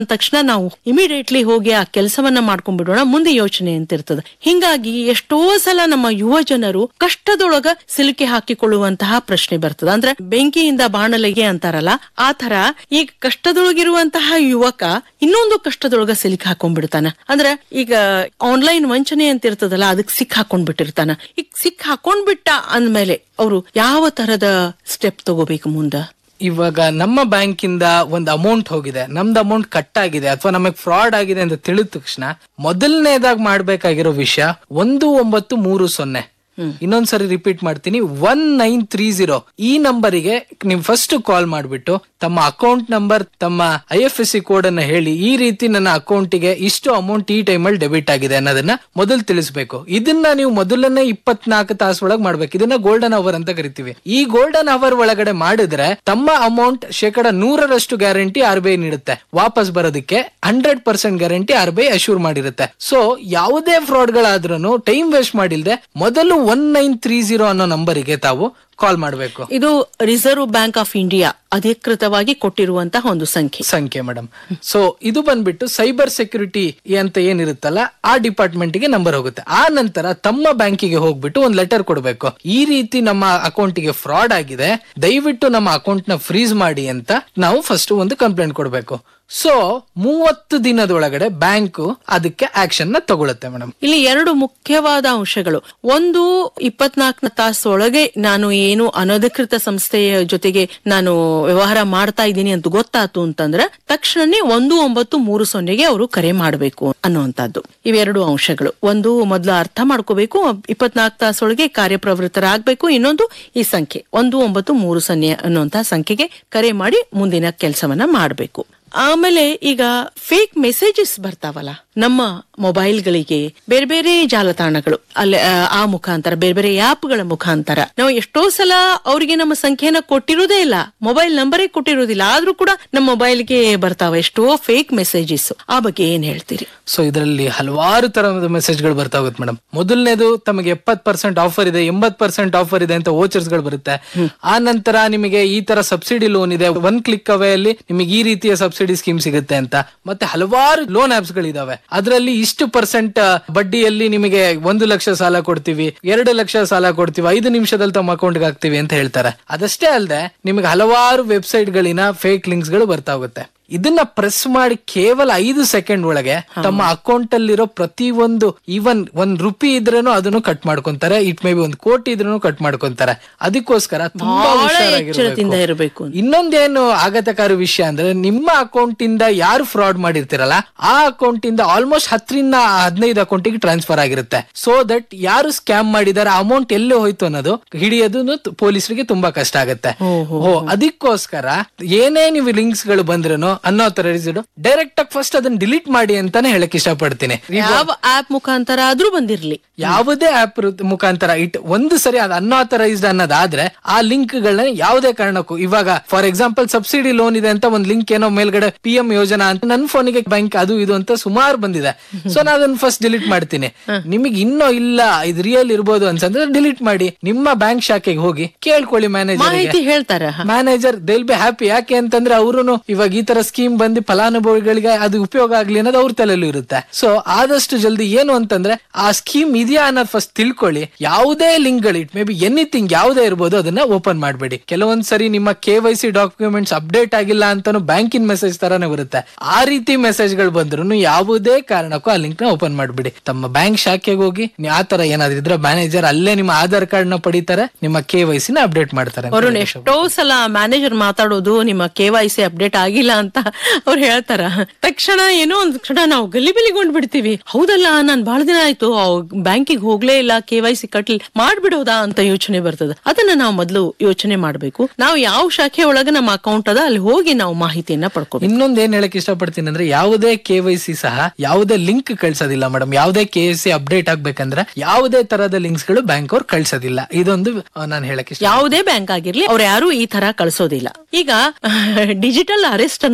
ತಕ್ಷಣ ನಾವು ಇಮಿಡಿಯೇಟ್ಲಿ ಹೋಗಿ ಆ ಕೆಲಸವನ್ನ ಮಾಡ್ಕೊಂಡ್ಬಿಡೋಣ ಮುಂದೆ ಯೋಚನೆ ಅಂತ ಇರ್ತದೆ ಹಿಂಗಾಗಿ ಎಷ್ಟೋ ಸಲ ನಮ್ಮ ಯುವ ಜನರು ಕಷ್ಟದೊಳಗ ಸಿಲುಕಿ ಹಾಕಿಕೊಳ್ಳುವಂತಹ ಪ್ರಶ್ನೆ ಬರ್ತದೆ ಅಂದ್ರೆ ಬೆಂಕಿಯಿಂದ ಬಾಣಲೆಗೆ ಅಂತಾರಲ್ಲ ಆ ತರ ಈಗ ಕಷ್ಟದೊಳಗಿರುವಂತಹ ಯುವಕ ಇನ್ನೊಂದು ಕಷ್ಟದೊಳಗ ಸಿಲುಕಿ ಹಾಕೊಂಡ್ಬಿಡ್ತಾನ ಅಂದ್ರ ಈಗ ಆನ್ಲೈನ್ ವಂಚನೆ ಅಂತ ಇರ್ತದಲ್ಲ ಅದಕ್ಕೆ ಸಿಕ್ ಹಾಕೊಂಡ್ಬಿಟ್ಟಿರ್ತಾನ ಈಗ ಸಿಕ್ ಹಾಕೊಂಡ್ಬಿಟ್ಟ ಅಂದ್ಮೇಲೆ ಅವರು ಯಾವ ತರದ ಸ್ಟೆಪ್ ತಗೋಬೇಕು ಮುಂದ ಇವಾಗ ನಮ್ಮ ಬ್ಯಾಂಕಿಂದ ಒಂದು ಅಮೌಂಟ್ ಹೋಗಿದೆ ನಮ್ದು ಅಮೌಂಟ್ ಕಟ್ ಆಗಿದೆ ಅಥವಾ ನಮಗೆ ಫ್ರಾಡ್ ಆಗಿದೆ ಅಂತ ತಿಳಿದ ತಕ್ಷಣ ಮೊದಲನೇದಾಗಿ ಮಾಡ್ಬೇಕಾಗಿರೋ ವಿಷಯ ಒಂದು ಒಂಬತ್ತು ಮೂರು ಸೊನ್ನೆ ಇನ್ನೊಂದ್ಸರಿ ರಿಪೀಟ್ ಮಾಡ್ತೀನಿ ಒನ್ ನೈನ್ ತ್ರೀ ಜೀರೋ ಈ ನಂಬರಿಗೆ ನೀವು ಫಸ್ಟ್ ಕಾಲ್ ಮಾಡ್ಬಿಟ್ಟು ತಮ್ಮ ಅಕೌಂಟ್ ನಂಬರ್ ತಮ್ಮ I F S C code ಅನ್ನ ಹೇಳಿ ಈ ರೀತಿ ನನ್ನ ಅಕೌಂಟಿಗೆ ಇಷ್ಟು ಅಮೌಂಟ್ ಈ ಟೈಮಲ್ಲಿ ಡೆಬಿಟ್ ಆಗಿದೆ ಅನ್ನೋದನ್ನ ಮೊದಲು ತಿಳಿಸ್ಬೇಕು ಇದನ್ನ ನೀವು ಮೊದಲನೇ ಇಪ್ಪತ್ನಾಲ್ಕು ತಾಸು ಒಳಗೆ ಮಾಡ್ಬೇಕು ಇದನ್ನ ಗೋಲ್ಡನ್ ಅವರ್ ಅಂತ ಕರಿತೀವಿ ಈ ಗೋಲ್ಡನ್ ಅವರ್ ಒಳಗಡೆ ಮಾಡಿದ್ರೆ ತಮ್ಮ ಅಮೌಂಟ್ ಶೇಕಡ ನೂರರಷ್ಟು ಗ್ಯಾರಂಟಿ ಆರ್ ಬಿ ಐ ನೀಡುತ್ತೆ ವಾಪಸ್ ಬರೋದಕ್ಕೆ hundred percent guarantee R B I assure ಮಾಡಿರುತ್ತೆ ಸೊ ಯಾವುದೇ ಫ್ರಾಡ್ ಗಳಾದ್ರೂ ಟೈಮ್ ವೇಸ್ಟ್ ಮಾಡಿಲ್ದೆ ಮೊದಲು ಒನ್ ನೈನ್ ತ್ರೀ ಜೀರೋ ಅನ್ನೋ ನಂಬರಿಗೆ ತಾವು ಕಾಲ್ ಮಾಡಬೇಕು ಇದು ರಿಸರ್ವ್ ಬ್ಯಾಂಕ್ ಆಫ್ ಇಂಡಿಯಾ ಅಧಿಕೃತವಾಗಿ ಕೊಟ್ಟಿರುವಂತಹ ಒಂದು ಸಂಖ್ಯೆ ಸಂಖ್ಯೆ ಮೇಡಮ್ ಸೊ ಇದು ಬಂದ್ಬಿಟ್ಟು ಸೈಬರ್ ಸೆಕ್ಯೂರಿಟಿ ಅಂತ ಏನಿರುತ್ತಲ್ಲ ಆ ಡಿಪಾರ್ಟ್ಮೆಂಟ್ ಗೆ ನಂಬರ್ ಹೋಗುತ್ತೆ ಆ ನಂತರ ತಮ್ಮ ಬ್ಯಾಂಕಿಗೆ ಹೋಗ್ಬಿಟ್ಟು ಒಂದ್ ಲೆಟರ್ ಕೊಡಬೇಕು ಈ ರೀತಿ ನಮ್ಮ ಅಕೌಂಟಿಗೆ ಫ್ರಾಡ್ ಆಗಿದೆ ದಯವಿಟ್ಟು ನಮ್ಮ ಅಕೌಂಟ್ ನ ಫ್ರೀಸ್ ಮಾಡಿ ಅಂತ ನಾವು ಫಸ್ಟ್ ಒಂದು ಕಂಪ್ಲೇಂಟ್ ಕೊಡಬೇಕು ಸೊ ಮೂವತ್ತು ದಿನದೊಳಗಡೆ ಬ್ಯಾಂಕು ಅದಕ್ಕೆ ಆಕ್ಷನ್ ನ ತಗೊಳುತ್ತೆ ಮೇಡಮ್ ಇಲ್ಲಿ ಎರಡು ಮುಖ್ಯವಾದ ಅಂಶಗಳು ಒಂದು ಇಪ್ಪತ್ನಾಲ್ಕನ ತಾಸೊಳಗೆ ನಾನು ಏನು ಅನಧಿಕೃತ ಸಂಸ್ಥೆಯ ಜೊತೆಗೆ ನಾನು ವ್ಯವಹಾರ ಮಾಡ್ತಾ ಇದ್ದೀನಿ ಅಂತ ಗೊತ್ತಾತು ಅಂತಂದ್ರೆ ತಕ್ಷಣನೇ ಒಂದು ಒಂಬತ್ತು ಮೂರು ಸೊನ್ನೆಗೆ ಅವರು ಕರೆ ಮಾಡಬೇಕು ಅನ್ನುವಂಥದ್ದು ಇವೆರಡು ಅಂಶಗಳು ಒಂದು ಮೊದಲು ಅರ್ಥ ಮಾಡ್ಕೋಬೇಕು ಇಪ್ಪತ್ನಾಲ್ಕು ತಾಸೊಳಗೆ ಕಾರ್ಯಪ್ರವೃತ್ತರಾಗಬೇಕು ಇನ್ನೊಂದು ಈ ಸಂಖ್ಯೆ ಒಂದು ಒಂಬತ್ತು ಮೂರು ಸೊನ್ನೆ ಅನ್ನುವಂತಹ ಸಂಖ್ಯೆಗೆ ಕರೆ ಮಾಡಿ ಮುಂದಿನ ಕೆಲಸವನ್ನ ಮಾಡಬೇಕು ಆಮೇಲೆ ಈಗ ಫೇಕ್ ಮೆಸೇಜಸ್ ಬರ್ತಾವಲ್ಲ ನಮ್ಮ ಮೊಬೈಲ್ಗಳಿಗೆ ಬೇರೆ ಬೇರೆ ಜಾಲತಾಣಗಳು ಅಲ್ಲಿ ಆ, ಆ ಮುಖಾಂತರ ಬೇರೆ ಬೇರೆ ಆಪ್ಗಳ ಮುಖಾಂತರ ನಾವು ಎಷ್ಟೋ ಸಲ ಅವರಿಗೆ ನಮ್ಮ ಸಂಖ್ಯೆನ ಕೊಟ್ಟಿರೋದೇ ಇಲ್ಲ ಮೊಬೈಲ್ ನಂಬರೇ ಕೊಟ್ಟಿರೋದಿಲ್ಲ ಆದ್ರೂ ಕೂಡ ನಮ್ಮ ಮೊಬೈಲ್ಗೆ ಬರ್ತಾವ ಎಷ್ಟೋ ಫೇಕ್ ಮೆಸೇಜಸ್ ಆ ಬಗ್ಗೆ ಏನ್ ಹೇಳ್ತೀರಿ ಸೊ ಇದರಲ್ಲಿ ಹಲವಾರು ತರಹದ ಮೆಸೇಜ್ಗಳು ಬರ್ತಾ ಹೋಗುತ್ತೆ ಮೇಡಮ್ ಮೊದಲನೇದು ತಮಗೆ ಎಪ್ಪತ್ ಪರ್ಸೆಂಟ್ ಆಫರ್ ಇದೆ ಎಂಬತ್ ಪರ್ಸೆಂಟ್ ಆಫರ್ ಇದೆ ಅಂತ ವೋಚರ್ಸ್ ಗಳು ಬರುತ್ತೆ ಆ ನಂತರ ನಿಮಗೆ ಈ ತರ ಸಬ್ಸಿಡಿ ಲೋನ್ ಇದೆ ಒನ್ ಕ್ಲಿಕ್ ಅವೇ ಅಲ್ಲಿ ನಿಮಗೆ ಈ ರೀತಿಯ ಸಬ್ಸಿಡಿ ಸ್ಕೀಮ್ ಸಿಗುತ್ತೆ ಅಂತ ಮತ್ತೆ ಹಲವಾರು ಲೋನ್ ಆಪ್ಸ್ ಗಳಿದಾವೆ ಅದರಲ್ಲಿ ಇಷ್ಟು ಪರ್ಸೆಂಟ್ ಬಡ್ಡಿಯಲ್ಲಿ ನಿಮಗೆ ಒಂದು ಲಕ್ಷ ಸಾಲ ಕೊಡ್ತೀವಿ ಎರಡು ಲಕ್ಷ ಸಾಲ ಕೊಡ್ತೀವಿ ಐದು ನಿಮಿಷದಲ್ಲಿ ತಮ್ಮ ಅಕೌಂಟ್ಗೆ ಹಾಕ್ತಿವಿ ಅಂತ ಹೇಳ್ತಾರೆ ಅದಷ್ಟೇ ಅಲ್ಲದೆ ನಿಮಗೆ ಹಲವಾರು ವೆಬ್ಸೈಟ್ ಗಳಿನ ಫೇಕ್ ಲಿಂಕ್ಸ್ ಗಳು ಬರ್ತಾ ಹೋಗುತ್ತೆ ಇದನ್ನ ಪ್ರೆಸ್ ಮಾಡಿ ಕೇವಲ ಐದು ಸೆಕೆಂಡ್ ಒಳಗೆ ತಮ್ಮ ಅಕೌಂಟ್ ಅಲ್ಲಿರೋ ಪ್ರತಿ ಒಂದು ಈವನ್ ಒಂದ್ ರುಪಿ ಇದ್ರೇನು ಅದನ್ನು ಕಟ್ ಮಾಡ್ಕೊಂತಾರೆ ಇಟ್ ಮೇ ಬಿ ಒಂದ್ ಕೋಟಿ ಇದ್ರೂ ಕಟ್ ಮಾಡ್ಕೊಂತಾರೆ ಅದಕ್ಕೋಸ್ಕರ ತುಂಬಾ ಬಹಳ ಹುಷಾರಾಗಿರ್ಬೇಕು. ಎಚ್ಚರದಿಂದ ಇರಬೇಕು ಇನ್ನೊಂದೇನು ಆಘಾತಕಾರಿ ವಿಷಯ ಅಂದ್ರೆ ನಿಮ್ಮ ಅಕೌಂಟ್ ಇಂದ ಯಾರು ಫ್ರಾಡ್ ಮಾಡಿರ್ತಿರಲ್ಲ ಆ ಅಕೌಂಟ್ ಇಂದ ಆಲ್ಮೋಸ್ಟ್ ಹತ್ತರಿಂದ ಹದಿನೈದು ಅಕೌಂಟಿಗೆ ಟ್ರಾನ್ಸ್ಫರ್ ಆಗಿರುತ್ತೆ ಸೊ ದಟ್ ಯಾರು ಸ್ಕ್ಯಾಮ್ ಮಾಡಿದಾರೆ ಅಮೌಂಟ್ ಎಲ್ಲಿ ಹೋಯ್ತು ಅನ್ನೋದು ಹಿಡಿಯೋದು ಪೊಲೀಸರಿಗೆ ತುಂಬಾ ಕಷ್ಟ ಆಗುತ್ತೆ ಓ ಅದಕ್ಕೋಸ್ಕರ ಏನೇ ನೀವು ಲಿಂಕ್ಸ್ ಗಳು ಬಂದ್ರೂ ಅನ್ನೋ ತರ ಡೈರೆಕ್ಟ್ ಆಗಿ ಫಸ್ಟ್ ಅದನ್ನ ಡಿಲೀಟ್ ಮಾಡಿ ಅಂತಾನೆ ಹೇಳಕ್ ಇಷ್ಟಪಡ್ತೀನಿ ಯಾವ ಆಪ್ ಮುಖಾಂತರ ಆದ್ರೂ ಬಂದಿರ್ಲಿ ಯಾವುದೇ ಆಪ್ ಮುಖಾಂತರ ಇಟ್ ಒಂದು ಸರಿ ಅದು ಅನ್ಆಥರೈಸ್ಡ್ ಅನ್ನೋದಾದ್ರೆ ಆ ಲಿಂಕ್ ಗಳನ್ನ ಯಾವುದೇ ಕಾರಣಕ್ಕೂ ಇವಾಗ ಫಾರ್ ಎಕ್ಸಾಂಪಲ್ ಸಬ್ಸಿಡಿ ಲೋನ್ ಇದೆ ಅಂತ ಒಂದ್ ಲಿಂಕ್ ಏನೋ ಮೇಲ್ಗಡೆ ಪಿ ಎಂ ಯೋಜನಾ ಅಂತ ನನ್ನ ಫೋನಿಗೆ ಬ್ಯಾಂಕ್ ಅದು ಇದು ಅಂತ ಸುಮಾರು ಬಂದಿದೆ ಸೊ ನಾನು ಅದನ್ನ ಫಸ್ಟ್ ಡಿಲೀಟ್ ಮಾಡ್ತೀನಿ ನಿಮಗೆ ಇನ್ನೂ ಇಲ್ಲ ಇದು ರಿಯಲ್ ಇರ್ಬೋದು ಅನ್ಸಂದ್ರೆ ಡಿಲೀಟ್ ಮಾಡಿ ನಿಮ್ಮ ಬ್ಯಾಂಕ್ ಶಾಖೆಗೆ ಹೋಗಿ ಕೇಳ್ಕೊಳ್ಳಿ ಮ್ಯಾನೇಜರ್ ಮಾಹಿತಿ ಹೇಳ್ತಾರ ಮ್ಯಾನೇಜರ್ ದೇಲ್ ಬಿ ಹ್ಯಾಪಿ ಯಾಕೆ ಅಂತಂದ್ರೆ ಅವರು ಇವಾಗ ಈ ತರ ಸ್ಕೀಮ್ ಬಂದು ಫಲಾನುಭವಿಗಳಿಗೆ ಅದು ಉಪಯೋಗ ಆಗ್ಲಿ ಅನ್ನೋದು ಅವ್ರ ತಲೆಯಲ್ಲೂ ಇರುತ್ತೆ ಸೊ ಆದಷ್ಟು ಜಲ್ದಿ ಏನು ಅಂತಂದ್ರೆ ಆ ಸ್ಕೀಮ್ ಇದೆಯಾ ಅನ್ನೋದು ಫಸ್ಟ್ ತಿಳ್ಕೊಳ್ಳಿ ಯಾವುದೇ ಲಿಂಕ್ ಗಳು ಇಟ್ ಮೇ ಬಿ ಎನಿಥಿಂಗ್ ಯಾವುದೇ ಇರ್ಬೋದು ಅದನ್ನ ಓಪನ್ ಮಾಡಬೇಡಿ ಕೆಲವೊಂದ್ ಸರಿ ನಿಮ್ಮ K Y C documents update ಆಗಿಲ್ಲ ಅಂತಾನು ಬ್ಯಾಂಕಿನ ಮೆಸೇಜ್ ತರಾನೇ ಬರುತ್ತೆ ಆ ರೀತಿ ಮೆಸೇಜ್ ಗಳು ಬಂದ್ರು ಯಾವುದೇ ಕಾರಣಕ್ಕೂ ಆ ಲಿಂಕ್ ನ ಓಪನ್ ಮಾಡ್ಬಿಡಿ ತಮ್ಮ ಬ್ಯಾಂಕ್ ಶಾಖೆಗೆ ಹೋಗಿ ನೀವು ಆ ತರ ಏನಾದ್ರು ಇದ್ರೆ ಮ್ಯಾನೇಜರ್ ಅಲ್ಲೇ ನಿಮ್ಮ ಆಧಾರ್ ಕಾರ್ಡ್ ನ ಪಡಿತಾರೆ ನಿಮ್ಮ ಕೆ ವೈ ಸಿ ನ ಅಪ್ಡೇಟ್ ಮಾಡ್ತಾರೆ ಅಂತ ವರುಣ್ ಹೇಳಿ. ಎಷ್ಟೋ ಸಲ ಮ್ಯಾನೇಜರ್ ಮಾತಾಡೋದು ನಿಮ್ಮ ಕೆ ವೈ ಸಿ ಅಪ್ಡೇಟ್ ಆಗಿಲ್ಲ ಅಂತ ಅವ್ರು ಹೇಳ್ತಾರ ತಕ್ಷಣ ಏನೋ ಒಂದ್ ಕ್ಷಣ ನಾವು ಗಲಿಬಿಲಿಗೊಂಡ್ ಬಿಡ್ತೀವಿ ಹೌದಲ್ಲ ನಾನ್ ಬಹಳ ದಿನ ಆಯ್ತು ಬ್ಯಾಂಕಿಗೆ ಹೋಗ್ಲೇ ಇಲ್ಲ ಕೆ ವೈ ಸಿ ಕಟ್ಲಿ ಮಾಡ್ಬಿಡೋದಾ ಅಂತ ಯೋಚನೆ ಬರ್ತದ ಅದನ್ನ ನಾವು ಮೊದಲು ಯೋಚನೆ ಮಾಡ್ಬೇಕು ನಾವು ಯಾವ ಶಾಖೆ ಒಳಗೆ ನಮ್ಮ ಅಕೌಂಟ್ ಅದ ಅಲ್ಲಿ ಹೋಗಿ ನಾವು ಮಾಹಿತಿಯನ್ನ ಪಡ್ಕೋಬೇಕು ಇನ್ನೊಂದ್ ಏನ್ ಹೇಳಕ್ ಇಷ್ಟಪಡ್ತೀನಿ ಅಂದ್ರೆ ಯಾವುದೇ ಕೆ ವೈ ಸಿ ಸಹ ಯಾವುದೇ ಲಿಂಕ್ ಕಳ್ಸೋದಿಲ್ಲ ಮೇಡಮ್ ಯಾವುದೇ ಕೆ ಸಿ ಅಪ್ಡೇಟ್ ಆಗ್ಬೇಕಂದ್ರೆ ಯಾವುದೇ ತರದ ಲಿಂಕ್ಸ್ ಗಳು ಬ್ಯಾಂಕ್ ಅವ್ರು ಕಳ್ಸೋದಿಲ್ಲ ಇದೊಂದು ನಾನು ಹೇಳಕ್ ಇಷ್ಟ ಯಾವುದೇ ಬ್ಯಾಂಕ್ ಆಗಿರ್ಲಿ ಅವ್ರು ಯಾರು ಈ ತರ ಕಳ್ಸೋದಿಲ್ಲ ಈಗ ಡಿಜಿಟಲ್ ಅರೆಸ್ಟ್ ಅನ್ನೋದು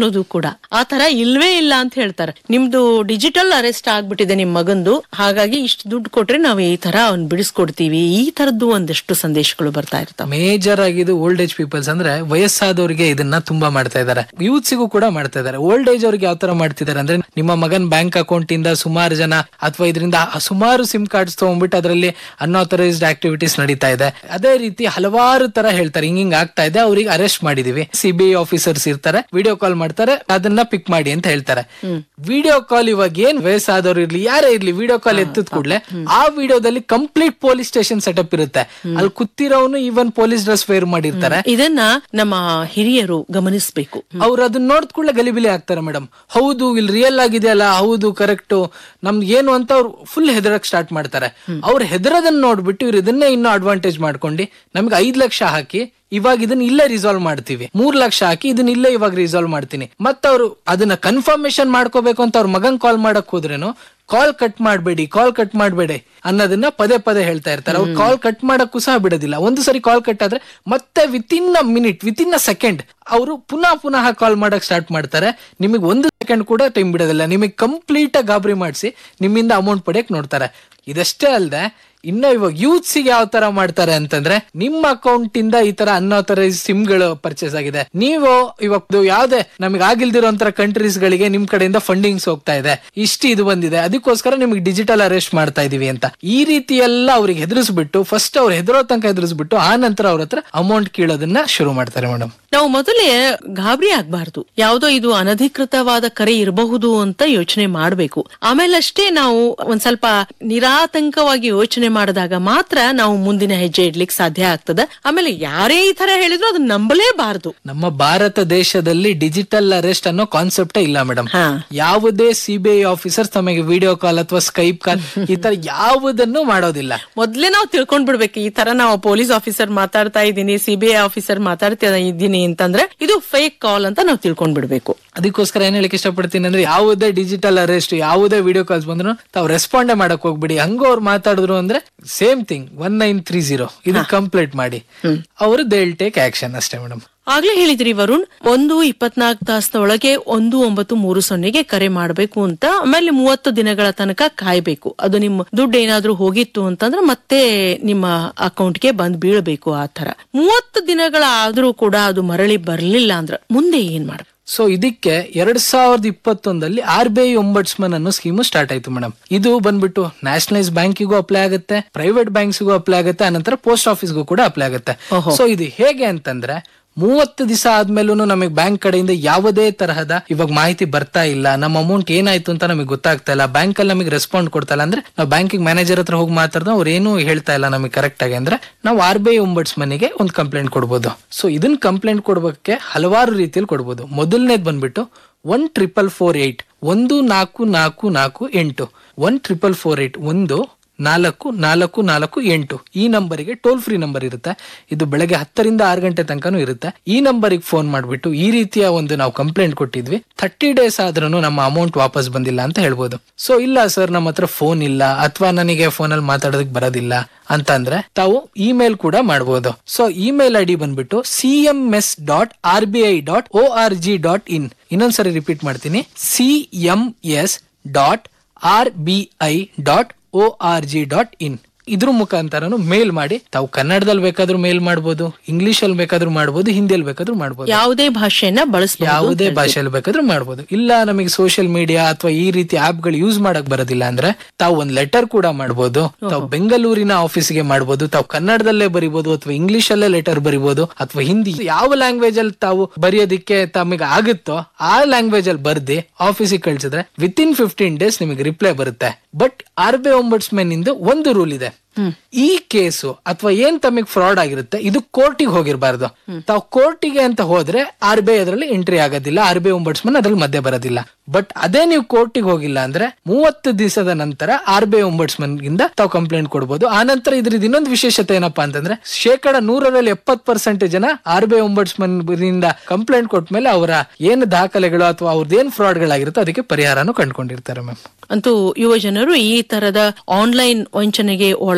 ಅನ್ನೋದು ಕೂಡ ಆ ತರ ಇಲ್ವೇ ಇಲ್ಲ ಅಂತ ಹೇಳ್ತಾರೆ ನಿಮ್ದು ಡಿಜಿಟಲ್ ಅರೆಸ್ಟ್ ಆಗ್ಬಿಟ್ಟಿದೆ ನಿಮ್ ಮಗಂದು ಹಾಗಾಗಿ ಇಷ್ಟು ದುಡ್ಡು ಕೊಟ್ರೆ ನಾವು ಈ ತರ ಅವ್ನ್ ಬಿಡಿಸ್ಕೊಡ್ತೀವಿ ಈ ತರದ್ದು ಒಂದಷ್ಟು ಸಂದೇಶಗಳು ಬರ್ತಾ ಇರ್ತಾವೆ ಮೇಜರ್ ಆಗಿದ್ದು ಓಲ್ಡ್ ಏಜ್ ಪೀಪಲ್ಸ್ ಅಂದ್ರೆ ವಯಸ್ಸಾದವರಿಗೆ ಇದನ್ನ ತುಂಬಾ ಮಾಡ್ತಾ ಇದ್ದಾರೆ ಯೂತ್ಸಿಗೂ ಕೂಡ ಮಾಡ್ತಾ ಇದ್ದಾರೆ ಓಲ್ಡ್ ಏಜ್ ಅವ್ರಿಗೆ ಯಾವ ತರ ಮಾಡ್ತಿದ್ದಾರೆ ಅಂದ್ರೆ ನಿಮ್ಮ ಮಗನ್ ಬ್ಯಾಂಕ್ ಅಕೌಂಟ್ ಇಂದ ಸುಮಾರು ಜನ ಅಥವಾ ಇದರಿಂದ ಸುಮಾರು ಸಿಮ್ ಕಾರ್ಡ್ಸ್ ತಗೊಂಡ್ಬಿಟ್ಟು ಅದರಲ್ಲಿ ಅನ್ಆಥರೈಸ್ಡ್ ಆಕ್ಟಿವಿಟೀಸ್ ನಡೀತಾ ಇದೆ ಅದೇ ರೀತಿ ಹಲವಾರು ತರ ಹೇಳ್ತಾರೆ ಹಿಂಗ್ ಹಿಂಗ್ ಆಗ್ತಾ ಇದೆ ಅವ್ರಿಗೆ ಅರೆಸ್ಟ್ ಮಾಡಿದೀವಿ ಸಿಬಿಐ ಆಫೀಸರ್ಸ್ ಇರ್ತಾರೆ ವಿಡಿಯೋ ಕಾಲ್ ಮಾಡ್ತಾರೆ ಅದನ್ನ ಪಿಕ್ ಮಾಡಿ ಅಂತ ಹೇಳ್ತಾರೆ ವಿಡಿಯೋ ಕಾಲ್ ಇವಾಗ ಏನ್ ವಯಸ್ಸಾದವ್ರು ಇರ್ಲಿ ಯಾರೇ ಇರ್ಲಿ ವಿಡಿಯೋ ಕಾಲ್ ಎತ್ತಿದ ಕೂಡಲೇ ಆ ವಿಡಿಯೋದಲ್ಲಿ ಕಂಪ್ಲೀಟ್ ಪೊಲೀಸ್ ಸ್ಟೇಷನ್ ಸೆಟಪ್ ಇರುತ್ತೆ ಅಲ್ಲಿ ಕೂತಿರೋನು ಈವನ್ ಪೊಲೀಸ್ ಡ್ರೆಸ್ ವೇರ್ ಮಾಡಿರ್ತಾರೆ ಇದನ್ನ ನಮ್ಮ ಹಿರಿಯರು ಗಮನಿಸಬೇಕು ಅವ್ರು ಅದನ್ನ ನೋಡಿದ ಕೂಡಲೇ ಗಲಿಬಿಲಿ ಆಗ್ತಾರೆ ಮೇಡಮ್ ಹೌದು ಇಲ್ಲಿ ರಿಯಲ್ ಆಗಿದೆಯಲ್ಲ ಹೌದು ಕರೆಕ್ಟ್ ನಮ್ಗೆ ಏನು ಅಂತ ಅವ್ರು ಫುಲ್ ಹೆದರಕ್ ಸ್ಟಾರ್ಟ್ ಮಾಡ್ತಾರೆ ಅವ್ರು ಹೆದರದನ್ನ ನೋಡ್ಬಿಟ್ಟು ಇವ್ರು ಇದನ್ನೇ ಇನ್ನೂ ಅಡ್ವಾಂಟೇಜ್ ಮಾಡ್ಕೊಂಡು ನಮ್ಗೆ ಐದ್ ಲಕ್ಷ ಹಾಕಿ ಇವಾಗ ಇದನ್ನ ಇಲ್ಲೇ ರಿಸಾಲ್ವ್ ಮಾಡ್ತೀವಿ ಮೂರ್ ಲಕ್ಷ ಹಾಕಿ ಇದನ್ನ ಇಲ್ಲೇ ಇವಾಗ ರಿಸಾಲ್ವ್ ಮಾಡ್ತೀನಿ ಮತ್ತ ಅವ್ರು ಅದನ್ನ ಕನ್ಫರ್ಮೇಶನ್ ಮಾಡ್ಕೋಬೇಕು ಅಂತ ಅವ್ರ ಮಗನ್ ಕಾಲ್ ಮಾಡಕ್ ಹೋದ್ರೇನು ಕಾಲ್ ಕಟ್ ಮಾಡಬೇಡಿ ಕಾಲ್ ಕಟ್ ಮಾಡಬೇಡಿ ಅನ್ನೋದನ್ನ ಪದೇ ಪದೇ ಹೇಳ್ತಾ ಇರ್ತಾರೆ ಅವ್ರು ಕಾಲ್ ಕಟ್ ಮಾಡಕ್ಕೂ ಸಹ ಬಿಡೋದಿಲ್ಲ ಒಂದು ಸರಿ ಕಾಲ್ ಕಟ್ ಆದ್ರೆ ಮತ್ತೆ within a minute within a second ಅವರು ಪುನಃ ಪುನಃ ಕಾಲ್ ಮಾಡಕ್ ಸ್ಟಾರ್ಟ್ ಮಾಡ್ತಾರೆ ನಿಮಗೆ ಒಂದು ಸೆಕೆಂಡ್ ಕೂಡ ಟೈಮ್ ಬಿಡೋದಿಲ್ಲ ನಿಮಗೆ ಕಂಪ್ಲೀಟ್ ಆಗಿ ಗಾಬರಿ ಮಾಡಿಸಿ ನಿಮ್ಮಿಂದ ಅಮೌಂಟ್ ಪಡೆಯಕ್ ನೋಡ್ತಾರೆ ಇದಷ್ಟೇ ಅಲ್ಲದೆ ಇನ್ನು ಇವಾಗ ಯೂತ್ಸ್ ಗೆ ಯಾವ ತರ ಮಾಡ್ತಾರೆ ಅಂತಂದ್ರೆ ನಿಮ್ಮ ಅಕೌಂಟ್ ಇಂದ ಈ ತರ ಅನ್ಆಥರೈಸ್ ಸಿಮ್ ಗಳು ಪರ್ಚೇಸ್ ಆಗಿದೆ ನೀವು ಇವಾಗ ಯಾವ್ದೇ ನಮಗೆ ಆಗಿಲ್ದಿರೋಂತರ ಕಂಟ್ರೀಸ್ ಗಳಿಗೆ ನಿಮ್ ಕಡೆಯಿಂದ ಫಂಡಿಂಗ್ಸ್ ಹೋಗ್ತಾ ಇದೆ ಇಷ್ಟು ಇದು ಬಂದಿದೆ ಅದಕ್ಕೋಸ್ಕರ ನಿಮಗೆ ಡಿಜಿಟಲ್ ಅರೆಸ್ಟ್ ಮಾಡ್ತಾ ಇದೀವಿ ಅಂತ ಈ ರೀತಿ ಎಲ್ಲ ಅವ್ರಿಗೆ ಹೆದರಿಸ್ಬಿಟ್ಟು ಫಸ್ಟ್ ಅವ್ರು ಹೆದರೋ ತನಕ ಹೆದರಿಸ್ಬಿಟ್ಟು ಆ ನಂತರ ಅವ್ರ ಹತ್ರ ಅಮೌಂಟ್ ಕೀಳೋದನ್ನ ಶುರು ಮಾಡ್ತಾರೆ ಮೇಡಮ್ ನಾವು ಮೊದಲೇ ಗಾಬರಿ ಆಗ್ಬಾರ್ದು ಯಾವುದೋ ಇದು ಅನಧಿಕೃತವಾದ ಕರೆ ಇರಬಹುದು ಅಂತ ಯೋಚನೆ ಮಾಡಬೇಕು ಆಮೇಲಷ್ಟೇ ನಾವು ಒಂದ್ ಸ್ವಲ್ಪ ನಿರಾತಂಕವಾಗಿ ಯೋಚನೆ ಮಾಡಿದಾಗ ಮಾತ್ರ ನಾವು ಮುಂದಿನ ಹೆಜ್ಜೆ ಇಡ್ಲಿಕ್ಕೆ ಸಾಧ್ಯ ಆಗ್ತದ ಆಮೇಲೆ ಯಾರೇ ಈ ತರ ಹೇಳಿದ್ರು ಅದನ್ನ ನಂಬಲೇಬಾರದು ನಮ್ಮ ಭಾರತ ದೇಶದಲ್ಲಿ ಡಿಜಿಟಲ್ ಅರೆಸ್ಟ್ ಅನ್ನೋ ಕಾನ್ಸೆಪ್ಟೇ ಇಲ್ಲ ಮೇಡಮ್ ಹಾ ಯಾವುದೇ ಸಿಬಿಐ ಆಫೀಸರ್ ತಮಗೆ ವಿಡಿಯೋ ಕಾಲ್ ಅಥವಾ ಸ್ಕೈಪ್ ಕಾಲ್ ಈ ತರ ಯಾವುದನ್ನು ಮಾಡೋದಿಲ್ಲ ಮೊದ್ಲೇ ನಾವು ತಿಳ್ಕೊಂಡ್ ಬಿಡ್ಬೇಕು ಈ ತರ ನಾವು ಪೊಲೀಸ್ ಆಫೀಸರ್ ಮಾತಾಡ್ತಾ ಇದ್ದೀನಿ ಸಿಬಿಐ ಆಫೀಸರ್ ಮಾತಾಡ್ತಾ ಇದ್ದೀನಿ ಅಂತಂದ್ರೆ ಇದು ಫೇಕ್ ಕಾಲ್ ಅಂತ ನಾವು ತಿಳ್ಕೊಂಡ್ ಬಿಡ್ಬೇಕು ಅದಕ್ಕೋಸ್ಕರ ಏನ್ ಹೇಳಕ್ ಇಷ್ಟಪಡ್ತೀನಿ ಅಂದ್ರೆ ಯಾವುದೇ ಡಿಜಿಟಲ್ ಅರೆಸ್ಟ್ ಯಾವುದೇ ವಿಡಿಯೋ ಕಾಲ್ಸ್ ಬಂದ್ರು ತಾವು ರೆಸ್ಪಾಂಡೇ ಮಾಡಕ್ ಹೋಗ್ಬಿಡಿ ಹಂಗ ಅವ್ರು ಮಾತಾಡಿದ್ರು ಅಂದ್ರೆ same thing one nine three zero ಇದು ಕಂಪ್ಲೀಟ್ ಮಾಡಿ ಅವರು ದೇ ಟೇಕ್ ಆಕ್ಷನ್ ಅಷ್ಟೇ ಮೇಡಮ್ ಆಗ್ಲೇ ಹೇಳಿದ್ರಿ ವರುಣ್ ಒಂದು ಇಪ್ಪತ್ನಾಲ್ಕು ತಾಸಿನ ಒಳಗೆ ಒಂದು ಒಂಬತ್ತು ಮೂರು ಸೊನ್ನೆಗೆ ಕರೆ ಮಾಡಬೇಕು ಅಂತ ಆಮೇಲೆ ಮೂವತ್ತು ದಿನಗಳ ತನಕ ಕಾಯ್ಬೇಕು ಅದು ನಿಮ್ಮ ದುಡ್ಡು ಏನಾದ್ರೂ ಹೋಗಿತ್ತು ಅಂತಂದ್ರೆ ಮತ್ತೆ ನಿಮ್ಮ ಅಕೌಂಟ್ಗೆ ಬಂದ್ ಬೀಳ್ಬೇಕು ಆ ತರ ಮೂವತ್ತು ದಿನಗಳ ಆದ್ರೂ ಕೂಡ ಅದು ಮರಳಿ ಬರ್ಲಿಲ್ಲ ಅಂದ್ರೆ ಮುಂದೆ ಏನ್ ಮಾಡ್ಬೇಕು ಸೊ ಇದಕ್ಕೆ ಎರಡ್ ಸಾವಿರದ ಇಪ್ಪತ್ತೊಂದಲ್ಲಿ ಆರ್ ಬಿ ಐ ಒಂಬಡ್ಸ್ಮನ್ ಅನ್ನೋ ಸ್ಕೀಮು ಸ್ಟಾರ್ಟ್ ಆಯ್ತು ಮೇಡಮ್ ಇದು ಬಂದ್ಬಿಟ್ಟು ನ್ಯಾಷನಲೈಸ್ ಬ್ಯಾಂಕಿಗೂ ಅಪ್ಲೈ ಆಗುತ್ತೆ ಪ್ರೈವೇಟ್ ಬ್ಯಾಂಕ್ಸ್ಗೂ ಅಪ್ಲೈ ಆಗುತ್ತೆ ಅನಂತರ ಪೋಸ್ಟ್ ಆಫೀಸ್ಗೂ ಕೂಡ ಅಪ್ಲೈ ಆಗುತ್ತೆ ಸೊ ಇದು ಹೇಗೆ ಅಂತಂದ್ರೆ ಮೂವತ್ತು ದಿವಸ ಆದ್ಮೇಲೂ ನಮಗೆ ಬ್ಯಾಂಕ್ ಕಡೆಯಿಂದ ಯಾವುದೇ ತರಹದ ಇವಾಗ ಮಾಹಿತಿ ಬರ್ತಾ ಇಲ್ಲ ನಮ್ಮ ಅಮೌಂಟ್ ಏನಾಯ್ತು ಅಂತ ನಮಗೆ ಗೊತ್ತಾಗ್ತಾ ಇಲ್ಲ ಬ್ಯಾಂಕ್ ಅಲ್ಲಿ ನಮಗೆ ರೆಸ್ಪಾಂಡ್ ಕೊಡ್ತಾ ಇಲ್ಲ ಅಂದ್ರೆ ನಾವು ಬ್ಯಾಂಕಿಂಗ್ ಮ್ಯಾನೇಜರ್ ಹತ್ರ ಹೋಗಿ ಮಾತಾಡಿದ್ರೆ ಅವ್ರು ಏನು ಹೇಳ್ತಾ ಇಲ್ಲ ನಮಗೆ ಕರೆಕ್ಟ್ ಆಗಿ ಅಂದ್ರೆ ನಾವು ಆರ್ ಬಿ ಐ ಒಂಬಡ್ಸ್ ಮನೆಗೆ ಒಂದು ಕಂಪ್ಲೇಂಟ್ ಕೊಡ್ಬೋದು ಸೊ ಇದನ್ನ ಕಂಪ್ಲೇಂಟ್ ಕೊಡ್ಬೇಕೆ ಹಲವಾರು ರೀತಿಯಲ್ಲಿ ಕೊಡ್ಬೋದು ಮೊದಲನೇದು ಬಂದ್ಬಿಟ್ಟು ಒನ್ ಟ್ರಿಪಲ್ ಫೋರ್ ಏಟ್ ಒಂದು ನಾಲ್ಕು ನಾಲ್ಕು ನಾಲ್ಕು ಎಂಟು ಒನ್ ಟ್ರಿಪಲ್ ಫೋರ್ ಏಟ್ ಒಂದು ನಾಲ್ಕು ನಾಲ್ಕು ನಾಲ್ಕು ಎಂಟು ಈ ನಂಬರಿಗೆ ಟೋಲ್ ಫ್ರೀ ನಂಬರ್ ಇರುತ್ತೆ ಇದು ಬೆಳಗ್ಗೆ ಹತ್ತರಿಂದ ಆರು ಗಂಟೆ ತನಕನೂ ಇರುತ್ತೆ ಈ ನಂಬರಿಗೆ ಫೋನ್ ಮಾಡಿಬಿಟ್ಟು ಈ ರೀತಿಯ ಒಂದು ನಾವು ಕಂಪ್ಲೇಂಟ್ ಕೊಟ್ಟಿದ್ವಿ ಥರ್ಟಿ ಡೇಸ್ ಆದ್ರೂ ನಮ್ಮ ಅಮೌಂಟ್ ವಾಪಸ್ ಬಂದಿಲ್ಲ ಅಂತ ಹೇಳ್ಬೋದು ಸೊ ಇಲ್ಲ ಸರ್ ನಮ್ಮ ಹತ್ರ ಫೋನ್ ಇಲ್ಲ ಅಥವಾ ನನಗೆ ಫೋನಲ್ಲಿ ಮಾತಾಡೋದಕ್ಕೆ ಬರೋದಿಲ್ಲ ಅಂತಂದ್ರೆ ತಾವು ಇಮೇಲ್ ಕೂಡ ಮಾಡಬಹುದು ಸೊ ಇಮೇಲ್ ಐ ಡಿ ಬಂದ್ಬಿಟ್ಟು C M S dot R B I dot O R G dot in ಇನ್ನೊಂದ್ಸರಿ ರಿಪೀಟ್ ಮಾಡ್ತೀನಿ C M S dot R B I dot O R G dot in ಇದ್ರ ಮುಖಾಂತರನು ಮೇಲ್ ಮಾಡಿ ತಾವು ಕನ್ನಡದಲ್ಲಿ ಬೇಕಾದ್ರೂ ಮೇಲ್ ಮಾಡ್ಬೋದು ಇಂಗ್ಲಿಷ್ ಅಲ್ಲಿ ಬೇಕಾದ್ರೂ ಮಾಡ್ಬೋದು ಹಿಂದಿಯಲ್ಲಿ ಬೇಕಾದ್ರೂ ಮಾಡ್ಬೋದು ಯಾವುದೇ ಭಾಷೆಯನ್ನ ಬಳಸಬಹುದು ಯಾವುದೇ ಭಾಷೆಯಲ್ಲಿ ಬೇಕಾದ್ರೂ ಮಾಡ್ಬೋದು ಇಲ್ಲ ನಮಗೆ ಸೋಷಿಯಲ್ ಮೀಡಿಯಾ ಅಥವಾ ಈ ರೀತಿ ಆಪ್ ಗಳು ಯೂಸ್ ಮಾಡಕ್ ಬರೋದಿಲ್ಲ ಅಂದ್ರೆ ತಾವು ಒಂದ್ ಲೆಟರ್ ಕೂಡ ಮಾಡ್ಬೋದು ತಾವು ಬೆಂಗಳೂರಿನ ಆಫೀಸ್ಗೆ ಮಾಡ್ಬೋದು ತಾವು ಕನ್ನಡದಲ್ಲೇ ಬರಿಬೋದು ಅಥವಾ ಇಂಗ್ಲಿಷ್ ಅಲ್ಲೇ ಲೆಟರ್ ಬರಿಬೋದು ಅಥವಾ ಹಿಂದಿ ಯಾವ ಲ್ಯಾಂಗ್ವೇಜ್ ಅಲ್ಲಿ ತಾವು ಬರೆಯೋದಿಕ್ಕೆ ತಮಗೆ ಆಗುತ್ತೋ ಆ ಲ್ಯಾಂಗ್ವೇಜ್ ಅಲ್ಲಿ ಬರ್ದಿ ಆಫೀಸಿಗೆ ಕಳ್ಸಿದ್ರೆ ವಿತ್ ಇನ್ ಫಿಫ್ಟೀನ್ ಡೇಸ್ ನಿಮಗೆ ರಿಪ್ಲೈ ಬರುತ್ತೆ ಬಟ್ ಆರ್ ಬಿ ಒಂಬಡ್ಸ್ಮೆನ್ ಇಂದ ಒಂದು ರೂಲ್ ಇದೆ ಈ ಕೇಸು ಅಥವಾ ಏನ್ ತಮಗೆ ಫ್ರಾಡ್ ಆಗಿರುತ್ತೆ ಇದು ಕೋರ್ಟಿಗೆ ಹೋಗಿರಬಾರ್ದು ತಾವು ಕೋರ್ಟಿಗೆ ಅಂತ ಹೋದ್ರೆ ಆರ್ ಬಿ ಐ ಅದರಲ್ಲಿ ಎಂಟ್ರಿ ಆಗೋದಿಲ್ಲ ಆರ್ ಬಿ ಐ ಒಂಬಡ್ಸ್ಮನ್ ಅದ್ರಲ್ಲಿ ಮಧ್ಯೆ ಬರೋದಿಲ್ಲ ಬಟ್ ಅದೇ ನೀವು ಕೋರ್ಟಿಗೆ ಹೋಗಿಲ್ಲ ಅಂದ್ರೆ ಮೂವತ್ತು ದಿವಸದ ನಂತರ ಆರ್ ಬಿ ಐ ಒಂಬಡ್ಸ್ಮನ್ ಗಿಂದ ತಾವು ಕಂಪ್ಲೇಂಟ್ ಕೊಡಬಹುದು ಆ ನಂತರ ಇದ್ರದ್ದು ಇನ್ನೊಂದು ವಿಶೇಷತೆ ಏನಪ್ಪಾ ಅಂತಂದ್ರೆ ಶೇಕಡ ನೂರರಲ್ಲಿ ಎಪ್ಪತ್ ಪರ್ಸೆಂಟ್ ಜನ ಆರ್ ಬಿ ಐ ಒಂಬಡ್ಸ್ಮನ್ ಇಂದ ಕಂಪ್ಲೇಂಟ್ ಕೊಟ್ಟ ಮೇಲೆ ಅವರ ಏನು ದಾಖಲೆಗಳು ಅಥವಾ ಅವ್ರದ್ದು ಏನ್ ಫ್ರಾಡ್ ಗಳಾಗಿರುತ್ತೋ ಅದಕ್ಕೆ ಪರಿಹಾರನೂ ಕಂಡುಕೊಂಡಿರ್ತಾರೆ ಮ್ಯಾಮ್ ಅಂತೂ ಯುವ ಜನರು ಈ ತರದ ಆನ್ಲೈನ್ ವಂಚನೆಗೆ ಒಳಗ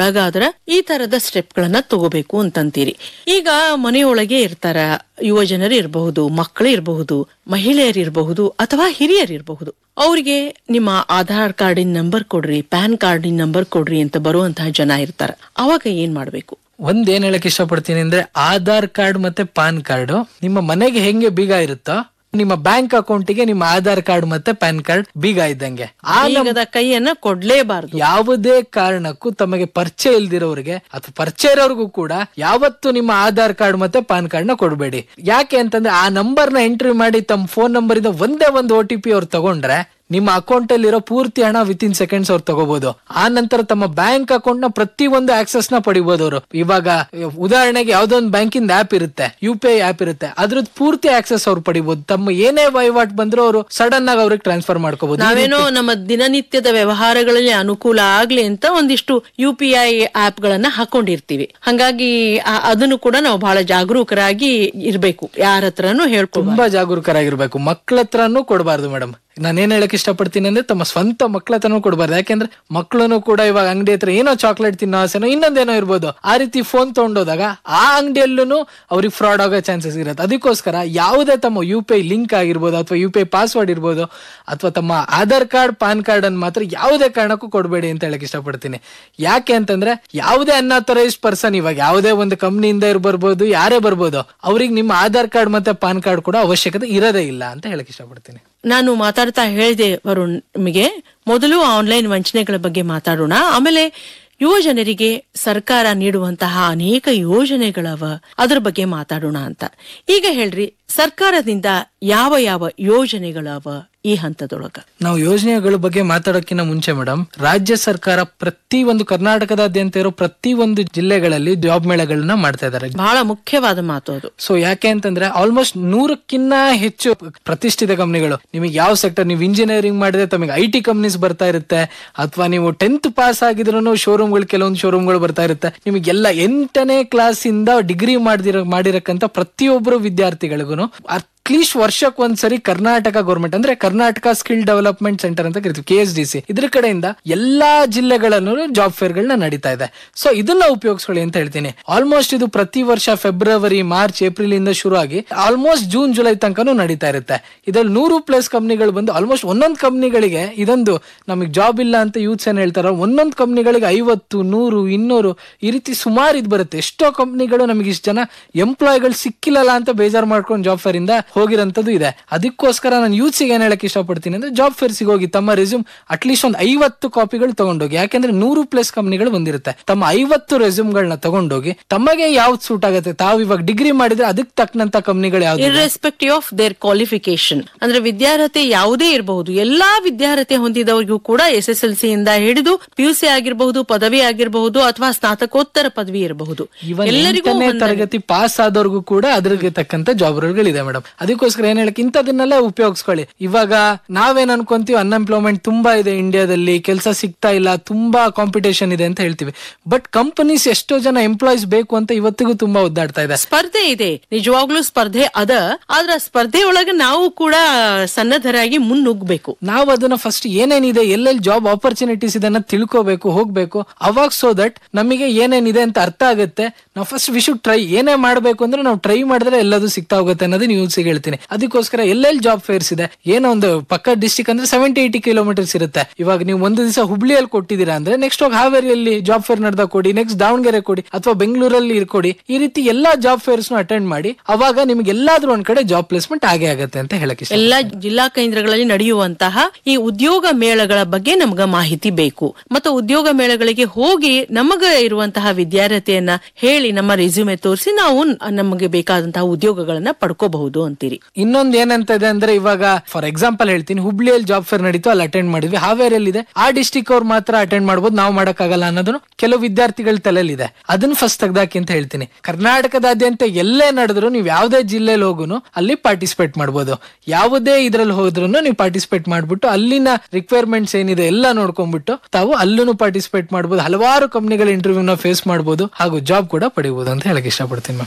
ಒಳಗಾದ್ರ ಈ ತರದ ಸ್ಟೆಪ್ ಗಳನ್ನ ತಗೋಬೇಕು ಅಂತಂತೀರಿ ಈಗ ಮನೆಯೊಳಗೆ ಇರ್ತಾರ ಯುವ ಜನರು ಇರಬಹುದು ಮಕ್ಕಳು ಇರಬಹುದು ಮಹಿಳೆಯರು ಇರಬಹುದು ಅಥವಾ ಹಿರಿಯರು ಇರಬಹುದು ಅವರಿಗೆ ನಿಮ್ಮ ಆಧಾರ್ ಕಾರ್ಡಿನ ನಂಬರ್ ಕೊಡ್ರಿ ಪ್ಯಾನ್ ಕಾರ್ಡಿನ ನಂಬರ್ ಕೊಡ್ರಿ ಅಂತ ಬರುವಂತಹ ಜನ ಇರ್ತಾರ ಅವಾಗ ಏನ್ ಮಾಡ್ಬೇಕು ಒಂದ್ ಏನ್ ಹೇಳಕ್ ಇಷ್ಟಪಡ್ತೀನಿ ಅಂದ್ರೆ ಆಧಾರ್ ಕಾರ್ಡ್ ಮತ್ತೆ ಪಾನ್ ಕಾರ್ಡ್ ನಿಮ್ಮ ಮನೆಗೆ ಹೆಂಗೆ ಬೀಗ ಇರುತ್ತೋ ನಿಮ್ಮ ಬ್ಯಾಂಕ್ ಅಕೌಂಟಿಗೆ ನಿಮ್ಮ ಆಧಾರ್ ಕಾರ್ಡ್ ಮತ್ತೆ ಪ್ಯಾನ್ ಕಾರ್ಡ್ ಬೀಗ ಇದ್ದಂಗೆ ಆ ಈಗದ ಕೈಯನ್ನ ಕೊಡ್ಲೇಬಾರ್ದು ಯಾವುದೇ ಕಾರಣಕ್ಕೂ ತಮಗೆ ಪರಿಚಯ ಇಲ್ದಿರೋರಿಗೆ ಅಥವಾ ಪರಿಚಯ ಇರೋರ್ಗೂ ಕೂಡ ಯಾವತ್ತು ನಿಮ್ಮ ಆಧಾರ್ ಕಾರ್ಡ್ ಮತ್ತೆ ಪಾನ್ ಕಾರ್ಡ್ ನ ಕೊಡಬೇಡಿ ಯಾಕೆ ಅಂತಂದ್ರೆ ಆ ನಂಬರ್ ನ ಎಂಟ್ರಿ ಮಾಡಿ ತಮ್ಮ ಫೋನ್ ನಂಬರ್ ಇಂದ ಒಂದೇ ಒಂದು ಒ ಟಿ ಪಿ ಅವ್ರು ತಗೊಂಡ್ರೆ ನಿಮ್ಮ ಅಕೌಂಟ್ ಅಲ್ಲಿರೋ ಪೂರ್ತಿ ಹಣ ವಿತ್ ಇನ್ ಸೆಕೆಂಡ್ಸ್ ಅವ್ರು ತಗೋಬಹುದು ಆ ನಂತರ ತಮ್ಮ ಬ್ಯಾಂಕ್ ಅಕೌಂಟ್ ನ ಪ್ರತಿ ಒಂದು ಆಕ್ಸೆಸ್ ನ ಪಡಿಬಹುದು ಅವರು ಇವಾಗ ಉದಾಹರಣೆಗೆ ಯಾವ್ದೋ ಒಂದು ಬ್ಯಾಂಕಿಂದ ಆಪ್ ಇರುತ್ತೆ ಯು ಪಿ ಐ ಆಪ್ ಇರುತ್ತೆ ಅದ್ರದ್ದು ಪೂರ್ತಿ ಆಕ್ಸೆಸ್ ಅವ್ರು ಪಡಿಬಹುದು ತಮ್ಮ ಏನೇ ವಹಿವಾಟ್ ಬಂದ್ರು ಅವರು ಸಡನ್ ಆಗಿ ಅವ್ರಿಗೆ ಟ್ರಾನ್ಸ್ಫರ್ ಮಾಡ್ಕೋಬಹುದು ನಾವೇನೋ ನಮ್ಮ ದಿನನಿತ್ಯದ ವ್ಯವಹಾರಗಳಲ್ಲಿ ಅನುಕೂಲ ಆಗ್ಲಿ ಅಂತ ಒಂದಿಷ್ಟು ಯು ಪಿ ಐ ಆಪ್ ಗಳನ್ನ ಹಾಕೊಂಡಿರ್ತೀವಿ ಹಂಗಾಗಿ ಆ- ಅದನ್ನು ಕೂಡ ನಾವು ಬಹಳ ಜಾಗರೂಕರಾಗಿ ಇರ್ಬೇಕು ಯಾರ ಹತ್ರನೂ ಹೇಳ್ಕೊ ತುಂಬಾ ಜಾಗರೂಕರಾಗಿರ್ಬೇಕು ಮಕ್ಳ ಹತ್ರನೂ ಕೊಡಬಾರ್ದು ಮೇಡಮ್ ನಾನೇನ್ ಹೇಳಕ್ ಇಷ್ಟಪಡ್ತೀನಿ ಅಂದ್ರೆ ತಮ್ಮ ಸ್ವಂತ ಮಕ್ಳ ಹತ್ರನೂ ಕೊಡಬಾರ್ದು ಯಾಕೆಂದ್ರೆ ಮಕ್ಳನ್ನು ಕೂಡ ಇವಾಗ ಅಂಗಡಿ ಹತ್ರ ಏನೋ ಚಾಕ್ಲೇಟ್ ತಿನ್ನೋ ಆಸೆನೋ ಇನ್ನೊಂದೇನೋ ಇರ್ಬೋದು ಆ ರೀತಿ ಫೋನ್ ತಗೊಂಡೋದಾಗ ಆ ಅಂಗಡಿಯಲ್ಲೂ ಅವ್ರಿಗೆ ಫ್ರಾಡ್ ಆಗೋ ಚಾನ್ಸಸ್ ಇರುತ್ತೆ ಅದಕ್ಕೋಸ್ಕರ ಯಾವುದೇ ತಮ್ಮ ಯು ಪಿ ಐ ಲಿಂಕ್ ಆಗಿರ್ಬೋದು ಅಥವಾ ಯು ಪಿ ಐ ಪಾಸ್ವರ್ಡ್ ಇರ್ಬೋದು ಅಥವಾ ತಮ್ಮ ಆಧಾರ್ ಕಾರ್ಡ್ ಪಾನ್ ಕಾರ್ಡ್ ಅನ್ನು ಮಾತ್ರ ಯಾವುದೇ ಕಾರಣಕ್ಕೂ ಕೊಡಬೇಡಿ ಅಂತ ಹೇಳಕ್ ಇಷ್ಟಪಡ್ತೀನಿ ಯಾಕೆ ಅಂತಂದ್ರೆ ಯಾವುದೇ ಅನ್ಆಥರೈಸ್ಡ್ ಪರ್ಸನ್ ಇವಾಗ ಯಾವುದೇ ಒಂದು ಕಂಪ್ನಿಯಿಂದ ಇರ್ ಬರ್ಬೋದು ಯಾರೇ ಬರ್ಬೋದು ಅವ್ರಿಗೆ ನಿಮ್ಮ ಆಧಾರ್ ಕಾರ್ಡ್ ಮತ್ತೆ ಪಾನ್ ಕಾರ್ಡ್ ಕೂಡ ಅವಶ್ಯಕತೆ ಇರೋದೇ ಇಲ್ಲ ಅಂತ ಹೇಳಕ್ ಇಷ್ಟಪಡ್ತೀನಿ ನಾನು ಮಾತಾಡ್ತಾ ಹೇಳಿದೆ ವರುಣ್ ನಿಮಗೆ ಮೊದಲು ಆನ್ಲೈನ್ ವಂಚನೆಗಳ ಬಗ್ಗೆ ಮಾತಾಡೋಣ ಆಮೇಲೆ ಯುವ ಜನರಿಗೆ ಸರ್ಕಾರ ನೀಡುವಂತಹ ಅನೇಕ ಯೋಜನೆಗಳವ ಅದ್ರ ಬಗ್ಗೆ ಮಾತಾಡೋಣ ಅಂತ ಈಗ ಹೇಳ್ರಿ ಸರ್ಕಾರದಿಂದ ಯಾವ ಯಾವ ಯೋಜನೆಗಳವ ಈ ಹಂತದೊಳಗ ನಾವು ಯೋಜನೆಗಳ ಬಗ್ಗೆ ಮಾತಾಡೋಕ್ಕಿಂತ ಮುಂಚೆ ಮೇಡಮ್ ರಾಜ್ಯ ಸರ್ಕಾರ ಪ್ರತಿ ಒಂದು ಕರ್ನಾಟಕದಾದ್ಯಂತ ಇರೋ ಪ್ರತಿ ಒಂದು ಜಿಲ್ಲೆಗಳಲ್ಲಿ ಜಾಬ್ ಮೇಳಗಳನ್ನ ಮಾಡ್ತಾ ಇದ್ದಾರೆ ಬಹಳ ಮುಖ್ಯವಾದ ಮಾತು ಅದು ಸೊ ಯಾಕೆ ಅಂತಂದ್ರೆ ಆಲ್ಮೋಸ್ಟ್ ನೂರಕ್ಕಿನ್ನ ಹೆಚ್ಚು ಪ್ರತಿಷ್ಠಿತ ಕಂಪ್ನಿಗಳು ನಿಮಗೆ ಯಾವ ಸೆಕ್ಟರ್ ನೀವು ಇಂಜಿನಿಯರಿಂಗ್ ಮಾಡಿದ್ರೆ ತಮಗೆ ಐ ಟಿ ಕಂಪ್ನೀಸ್ ಬರ್ತಾ ಇರುತ್ತೆ ಅಥವಾ ನೀವು ಟೆಂತ್ ಪಾಸ್ ಆಗಿದ್ರು ಶೋರೂಮ್ಗಳು ಕೆಲವೊಂದು ಶೋರೂಮ್ಗಳು ಬರ್ತಾ ಇರುತ್ತೆ ನಿಮಗೆಲ್ಲ ಎಂಟನೇ ಕ್ಲಾಸ್ ಇಂದ ಡಿಗ್ರಿ ಮಾಡಿದಿರೋ ಮಾಡಿರಕ್ಕಂತ ಪ್ರತಿಯೊಬ್ಬರು ವಿದ್ಯಾರ್ಥಿಗಳಿಗೂ ಅಟ್ಲೀಸ್ಟ್ ವರ್ಷಕ್ಕೆ ಒಂದ್ಸರಿ ಕರ್ನಾಟಕ ಗೌರ್ಮೆಂಟ್ ಅಂದ್ರೆ ಕರ್ನಾಟಕ ಸ್ಕಿಲ್ ಡೆವಲಪ್ಮೆಂಟ್ ಸೆಂಟರ್ ಅಂತ ಕರಿತೀವಿ ಕೆ ಎಸ್ ಡಿ ಸಿ ಇದ್ರ ಕಡೆಯಿಂದ ಎಲ್ಲಾ ಜಿಲ್ಲೆಗಳಲ್ಲೂ ಜಾಬ್ ಫೇರ್ ಗಳನ್ನ ನಡೀತಾ ಇದೆ ಸೊ ಇದನ್ನ ಉಪಯೋಗಿಸ್ಕೊಳ್ಳಿ ಅಂತ ಹೇಳ್ತೀನಿ ಆಲ್ಮೋಸ್ಟ್ ಇದು ಪ್ರತಿ ವರ್ಷ ಫೆಬ್ರವರಿ ಮಾರ್ಚ್ ಏಪ್ರಿಲ್ ಇಂದ ಶುರು ಆಗಿ ಆಲ್ಮೋಸ್ಟ್ ಜೂನ್ ಜುಲೈ ತನಕನೂ ನಡೀತಾ ಇರುತ್ತೆ ಇದ್ರಲ್ಲಿ ನೂರು ಪ್ಲಸ್ ಕಂಪ್ನಿಗಳು ಬಂದು ಆಲ್ಮೋಸ್ಟ್ ಒಂದೊಂದು ಕಂಪ್ನಿಗಳಿಗೆ ಇದೊಂದು ನಮಗೆ ಜಾಬ್ ಇಲ್ಲ ಅಂತ ಯೂತ್ಸ್ ಏನ್ ಹೇಳ್ತಾರೋ ಒಂದೊಂದು ಕಂಪ್ನಿಗಳಿಗೆ ಐವತ್ತು ನೂರು ಇನ್ನೂರು ಈ ರೀತಿ ಸುಮಾರು ಇದು ಬರುತ್ತೆ ಎಷ್ಟೋ ಕಂಪ್ನಿಗಳು ನಮಗೆ ಇಷ್ಟು ಜನ ಎಂಪ್ಲಾಯ್ಗಳು ಸಿಕ್ಕಿಲ್ಲಲ್ಲ ಅಂತ ಬೇಜಾರ್ ಮಾಡ್ಕೊಂಡು ಜಾಬ್ ಫೇರ್ ಇಂದ ಹೋಗಿರೋಂಥದ್ದು ಇದೆ ಅದಕ್ಕೋಸ್ಕರ ನಾನು ಯೂತ್ಸಿಗೆ ಏನ್ ಹೇಳಕ್ ಇಷ್ಟಪಡ್ತೀನಿ ಅಂದ್ರೆ ಜಾಬ್ ಫೇರ್ಸಿಗೆ ಹೋಗಿ ತಮ್ಮ ರೆಸ್ಯೂಮ್ ಅಟ್ಲೀಸ್ಟ್ ಒಂದು ಐವತ್ತು ಕಾಪಿಗಳು ತಗೊಂಡೋಗಿ ಯಾಕೆಂದ್ರೆ ನೂರು ಪ್ಲಸ್ ಕಂಪ್ನಿಗಳು ಬಂದಿರುತ್ತೆ ತಮ್ಮ ಐವತ್ತು ರೆಸ್ಯೂಮ್ಗಳನ್ನ ತಗೊಂಡೋಗಿ ತಮಗೆ ಯಾವ್ದು ಸೂಟ್ ಆಗುತ್ತೆ ತಾವು ಇವಾಗ ಡಿಗ್ರಿ ಮಾಡಿದ್ರೆ ಅದಕ್ಕೆ ತಕ್ಕನಂತ ಕಂಪ್ನಿಗಳು ಯಾವ್ದು ಇರ್ರೆಸ್ಪೆಕ್ಟಿವ್ ಆಫ್ ದೇರ್ ಕ್ವಾಲಿಫಿಕೇಶನ್ ಅಂದ್ರೆ ವಿದ್ಯಾರ್ಹತೆ ಯಾವುದೇ ಇರಬಹುದು ಎಲ್ಲಾ ವಿದ್ಯಾರ್ಹತೆ ಹೊಂದಿದವರಿಗೂ ಕೂಡ ಎಸ್ ಎಸ್ ಎಲ್ ಸಿ ಇಂದ ಹಿಡಿದು ಪಿ ಯು ಸಿ ಆಗಿರಬಹುದು ಪದವಿ ಆಗಿರಬಹುದು ಅಥವಾ ಸ್ನಾತಕೋತ್ತರ ಪದವಿ ಇರಬಹುದು ಇವನ್ ಎಲ್ಲರಿಗೂ ಎಂಟನೇ ಒಂದಲ್ಲ. ತರಗತಿ ಪಾಸ್ ಆದವ್ರಿಗೂ ಕೂಡ ಅದ್ರಿಗೆ ತಕ್ಕಂತ ಜಾಬ್ಗಳಿದೆ ಮೇಡಮ್ ಅದಕ್ಕೋಸ್ಕರ ಏನ್ ಹೇಳಕ್ ಇಂಥದನ್ನೆಲ್ಲ ಉಪಯೋಗಿಸ್ಕೊಳ್ಳಿ ಇವಾಗ ನಾವೇನ್ ಅನ್ಕೊಂತೀವಿ ಅನ್ಎಂಪ್ಲಾಯ್ಮೆಂಟ್ ತುಂಬಾ ಇದೆ ಇಂಡಿಯಾದಲ್ಲಿ ಕೆಲಸ ಸಿಗ್ತಾ ಇಲ್ಲ ತುಂಬಾ ಕಾಂಪಿಟೇಷನ್ ಇದೆ ಅಂತ ಹೇಳ್ತೀವಿ ಬಟ್ ಕಂಪನೀಸ್ ಎಷ್ಟೋ ಜನ ಎಂಪ್ಲಾಯ್ಸ್ ಬೇಕು ಅಂತ ಇವತ್ತಿಗೂ ತುಂಬಾ ಒದ್ದಾಡ್ತಾ ಇದೆ ಸ್ಪರ್ಧೆ ಇದೆ ನಿಜವಾಗ್ಲೂ ಸ್ಪರ್ಧೆ ಅದ ಆದ್ರ ಸ್ಪರ್ಧೆ ಒಳಗೆ ನಾವು ಕೂಡ ಸನ್ನದ್ಧರಾಗಿ ಮುನ್ನುಗ್ಬೇಕು ನಾವು ಅದನ್ನ ಫಸ್ಟ್ ಏನೇನಿದೆ ಎಲ್ಲೆಲ್ಲಿ ಜಾಬ್ ಆಪರ್ಚುನಿಟೀಸ್ ಇದನ್ನ ತಿಳ್ಕೋಬೇಕು ಹೋಗ್ಬೇಕು ಅವಾಗ ಸೊ ದಟ್ ನಮಗೆ ಏನೇನಿದೆ ಅಂತ ಅರ್ಥ ಆಗುತ್ತೆ ನಾವು ಫಸ್ಟ್ ವಿ ಶುಡ್ ಟ್ರೈ ಏನೇ ಮಾಡ್ಬೇಕು ಅಂದ್ರೆ ನಾವು ಟ್ರೈ ಮಾಡಿದ್ರೆ ಎಲ್ಲದೂ ಸಿಗ್ತಾ ಹೋಗುತ್ತೆ ಅನ್ನೋದು ನ್ಯೂಸ್ಗೆ ಹೇಳ್ತೀನಿ ಅದಕ್ಕೋಸ್ಕರ ಎಲ್ಲೆಲ್ಲಿ ಜಾಬ್ ಫೇರ್ಸ್ ಇದೆ ಏನೋ ಒಂದು ಪಕ್ಕ ಡಿಸ್ಟಿಕ್ ಅಂದ್ರೆ ಸೆವೆಂಟಿ ಏಯ್ಟಿ ಕಿಲೋಮೀಟರ್ಸ್ ಇರುತ್ತೆ ಇವಾಗ ನೀವು ಒಂದು ದಿವಸ ಹುಬ್ಳಿಯಲ್ಲಿ ಕೊಟ್ಟಿದ್ದೀರಾ ಅಂದ್ರೆ ನೆಕ್ಸ್ಟ್ ಹೋಗಿ ಹಾವೇರಿಯಲ್ಲಿ ಜಾಬ್ ಫೇರ್ ನಡೆದ ಕೊಡಿ ನೆಕ್ಸ್ಟ್ ದಾವಣಗೆರೆ ಕೊಡಿ ಅಥವಾ ಬೆಂಗಳೂರಲ್ಲಿ ಇರ್ಕೊಡಿ ಈ ರೀತಿ ಎಲ್ಲಾ ಜಾಬ್ ಫೇರ್ಸ್ ಅಟೆಂಡ್ ಮಾಡಿ ಅವಾಗ ನಿಮ್ಗೆ ಎಲ್ಲಾದ್ರೂ ಒಂದ್ ಕಡೆ ಜಾಬ್ ಪ್ಲೇಸ್ಮೆಂಟ್ ಆಗೇ ಆಗುತ್ತೆ ಅಂತ ಹೇಳಕ್ ಇಷ್ಟ ಎಲ್ಲಾ ಜಿಲ್ಲಾ ಕೇಂದ್ರಗಳಲ್ಲಿ ನಡೆಯುವಂತಹ ಈ ಉದ್ಯೋಗ ಮೇಳಗಳ ಬಗ್ಗೆ ನಮ್ಗ ಮಾಹಿತಿ ಬೇಕು ಮತ್ತು ಉದ್ಯೋಗ ಮೇಳಗಳಿಗೆ ಹೋಗಿ ನಮಗ ಇರುವಂತಹ ವಿದ್ಯಾರ್ಹತೆಯನ್ನ ಹೇಳಿ ನಮ್ಮ ರೆಸ್ಯೂಮೆ ತೋರಿಸಿ ನಾವು ನಮಗೆ ಬೇಕಾದಂತಹ ಉದ್ಯೋಗಗಳನ್ನ ಪಡ್ಕೋಬಹುದು ಅಂತೀರಿ ಇನ್ನೊಂದ್ ಏನಂತ ಇದೆ ಅಂದ್ರೆ ಇವಾಗ ಫಾರ್ ಎಕ್ಸಾಂಪಲ್ ಹೇಳ್ತೀನಿ ಹುಬ್ಳಿಯಲ್ಲಿ ಜಾಬ್ ಫೇರ್ ನಡೀತು ಅಲ್ಲಿ ಅಟೆಂಡ್ ಮಾಡಿದ್ವಿ ಹಾವೇರಿಯಲ್ಲಿ ಇದೆ ಆ ಡಿಸ್ಟಿಕ್ ಅವ್ರು ಮಾತ್ರ ಅಟೆಂಡ್ ಮಾಡ್ಬೋದು ನಾವು ಮಾಡಕ್ಕಾಗಲ್ಲ ಅನ್ನೋದನ್ನು ಕೆಲವು ವಿದ್ಯಾರ್ಥಿಗಳ ತಲೆಯಲ್ಲಿದೆ ಅದನ್ನ ಫಸ್ಟ್ ತೆಗ್ದಾಕಿ ಅಂತ ಹೇಳ್ತೀನಿ ಕರ್ನಾಟಕದಾದ್ಯಂತ ಎಲ್ಲೇ ನಡೆದ್ರು ನೀವು ಯಾವುದೇ ಜಿಲ್ಲೆಯಲ್ಲಿ ಹೋಗುನು ಅಲ್ಲಿ ಪಾರ್ಟಿಸಿಪೇಟ್ ಮಾಡ್ಬೋದು ಯಾವುದೇ ಇದ್ರಲ್ಲಿ ಹೋದ್ರು ನೀವು ಪಾರ್ಟಿಸಿಪೇಟ್ ಮಾಡ್ಬಿಟ್ಟು ಅಲ್ಲಿನ ರಿಕ್ವೈರ್ಮೆಂಟ್ಸ್ ಏನಿದೆ ಎಲ್ಲ ನೋಡ್ಕೊಂಡ್ಬಿಟ್ಟು ತಾವು ಅಲ್ಲೂ ಪಾರ್ಟಿಸಿಪೇಟ್ ಮಾಡ್ಬೋದು ಹಲವಾರು ಕಂಪ್ನಿಗಳ ಇಂಟರ್ವ್ಯೂನ ಫೇಸ್ ಮಾಡ್ಬೋದು ಹಾಗೂ ಜಾಬ್ ಕೂಡ ಪಡಿಬಹುದು ಅಂತ ಹೇಳಕ್ ಇಷ್ಟಪಡ್ತೀನಿ ಮ್ಯಾಮ್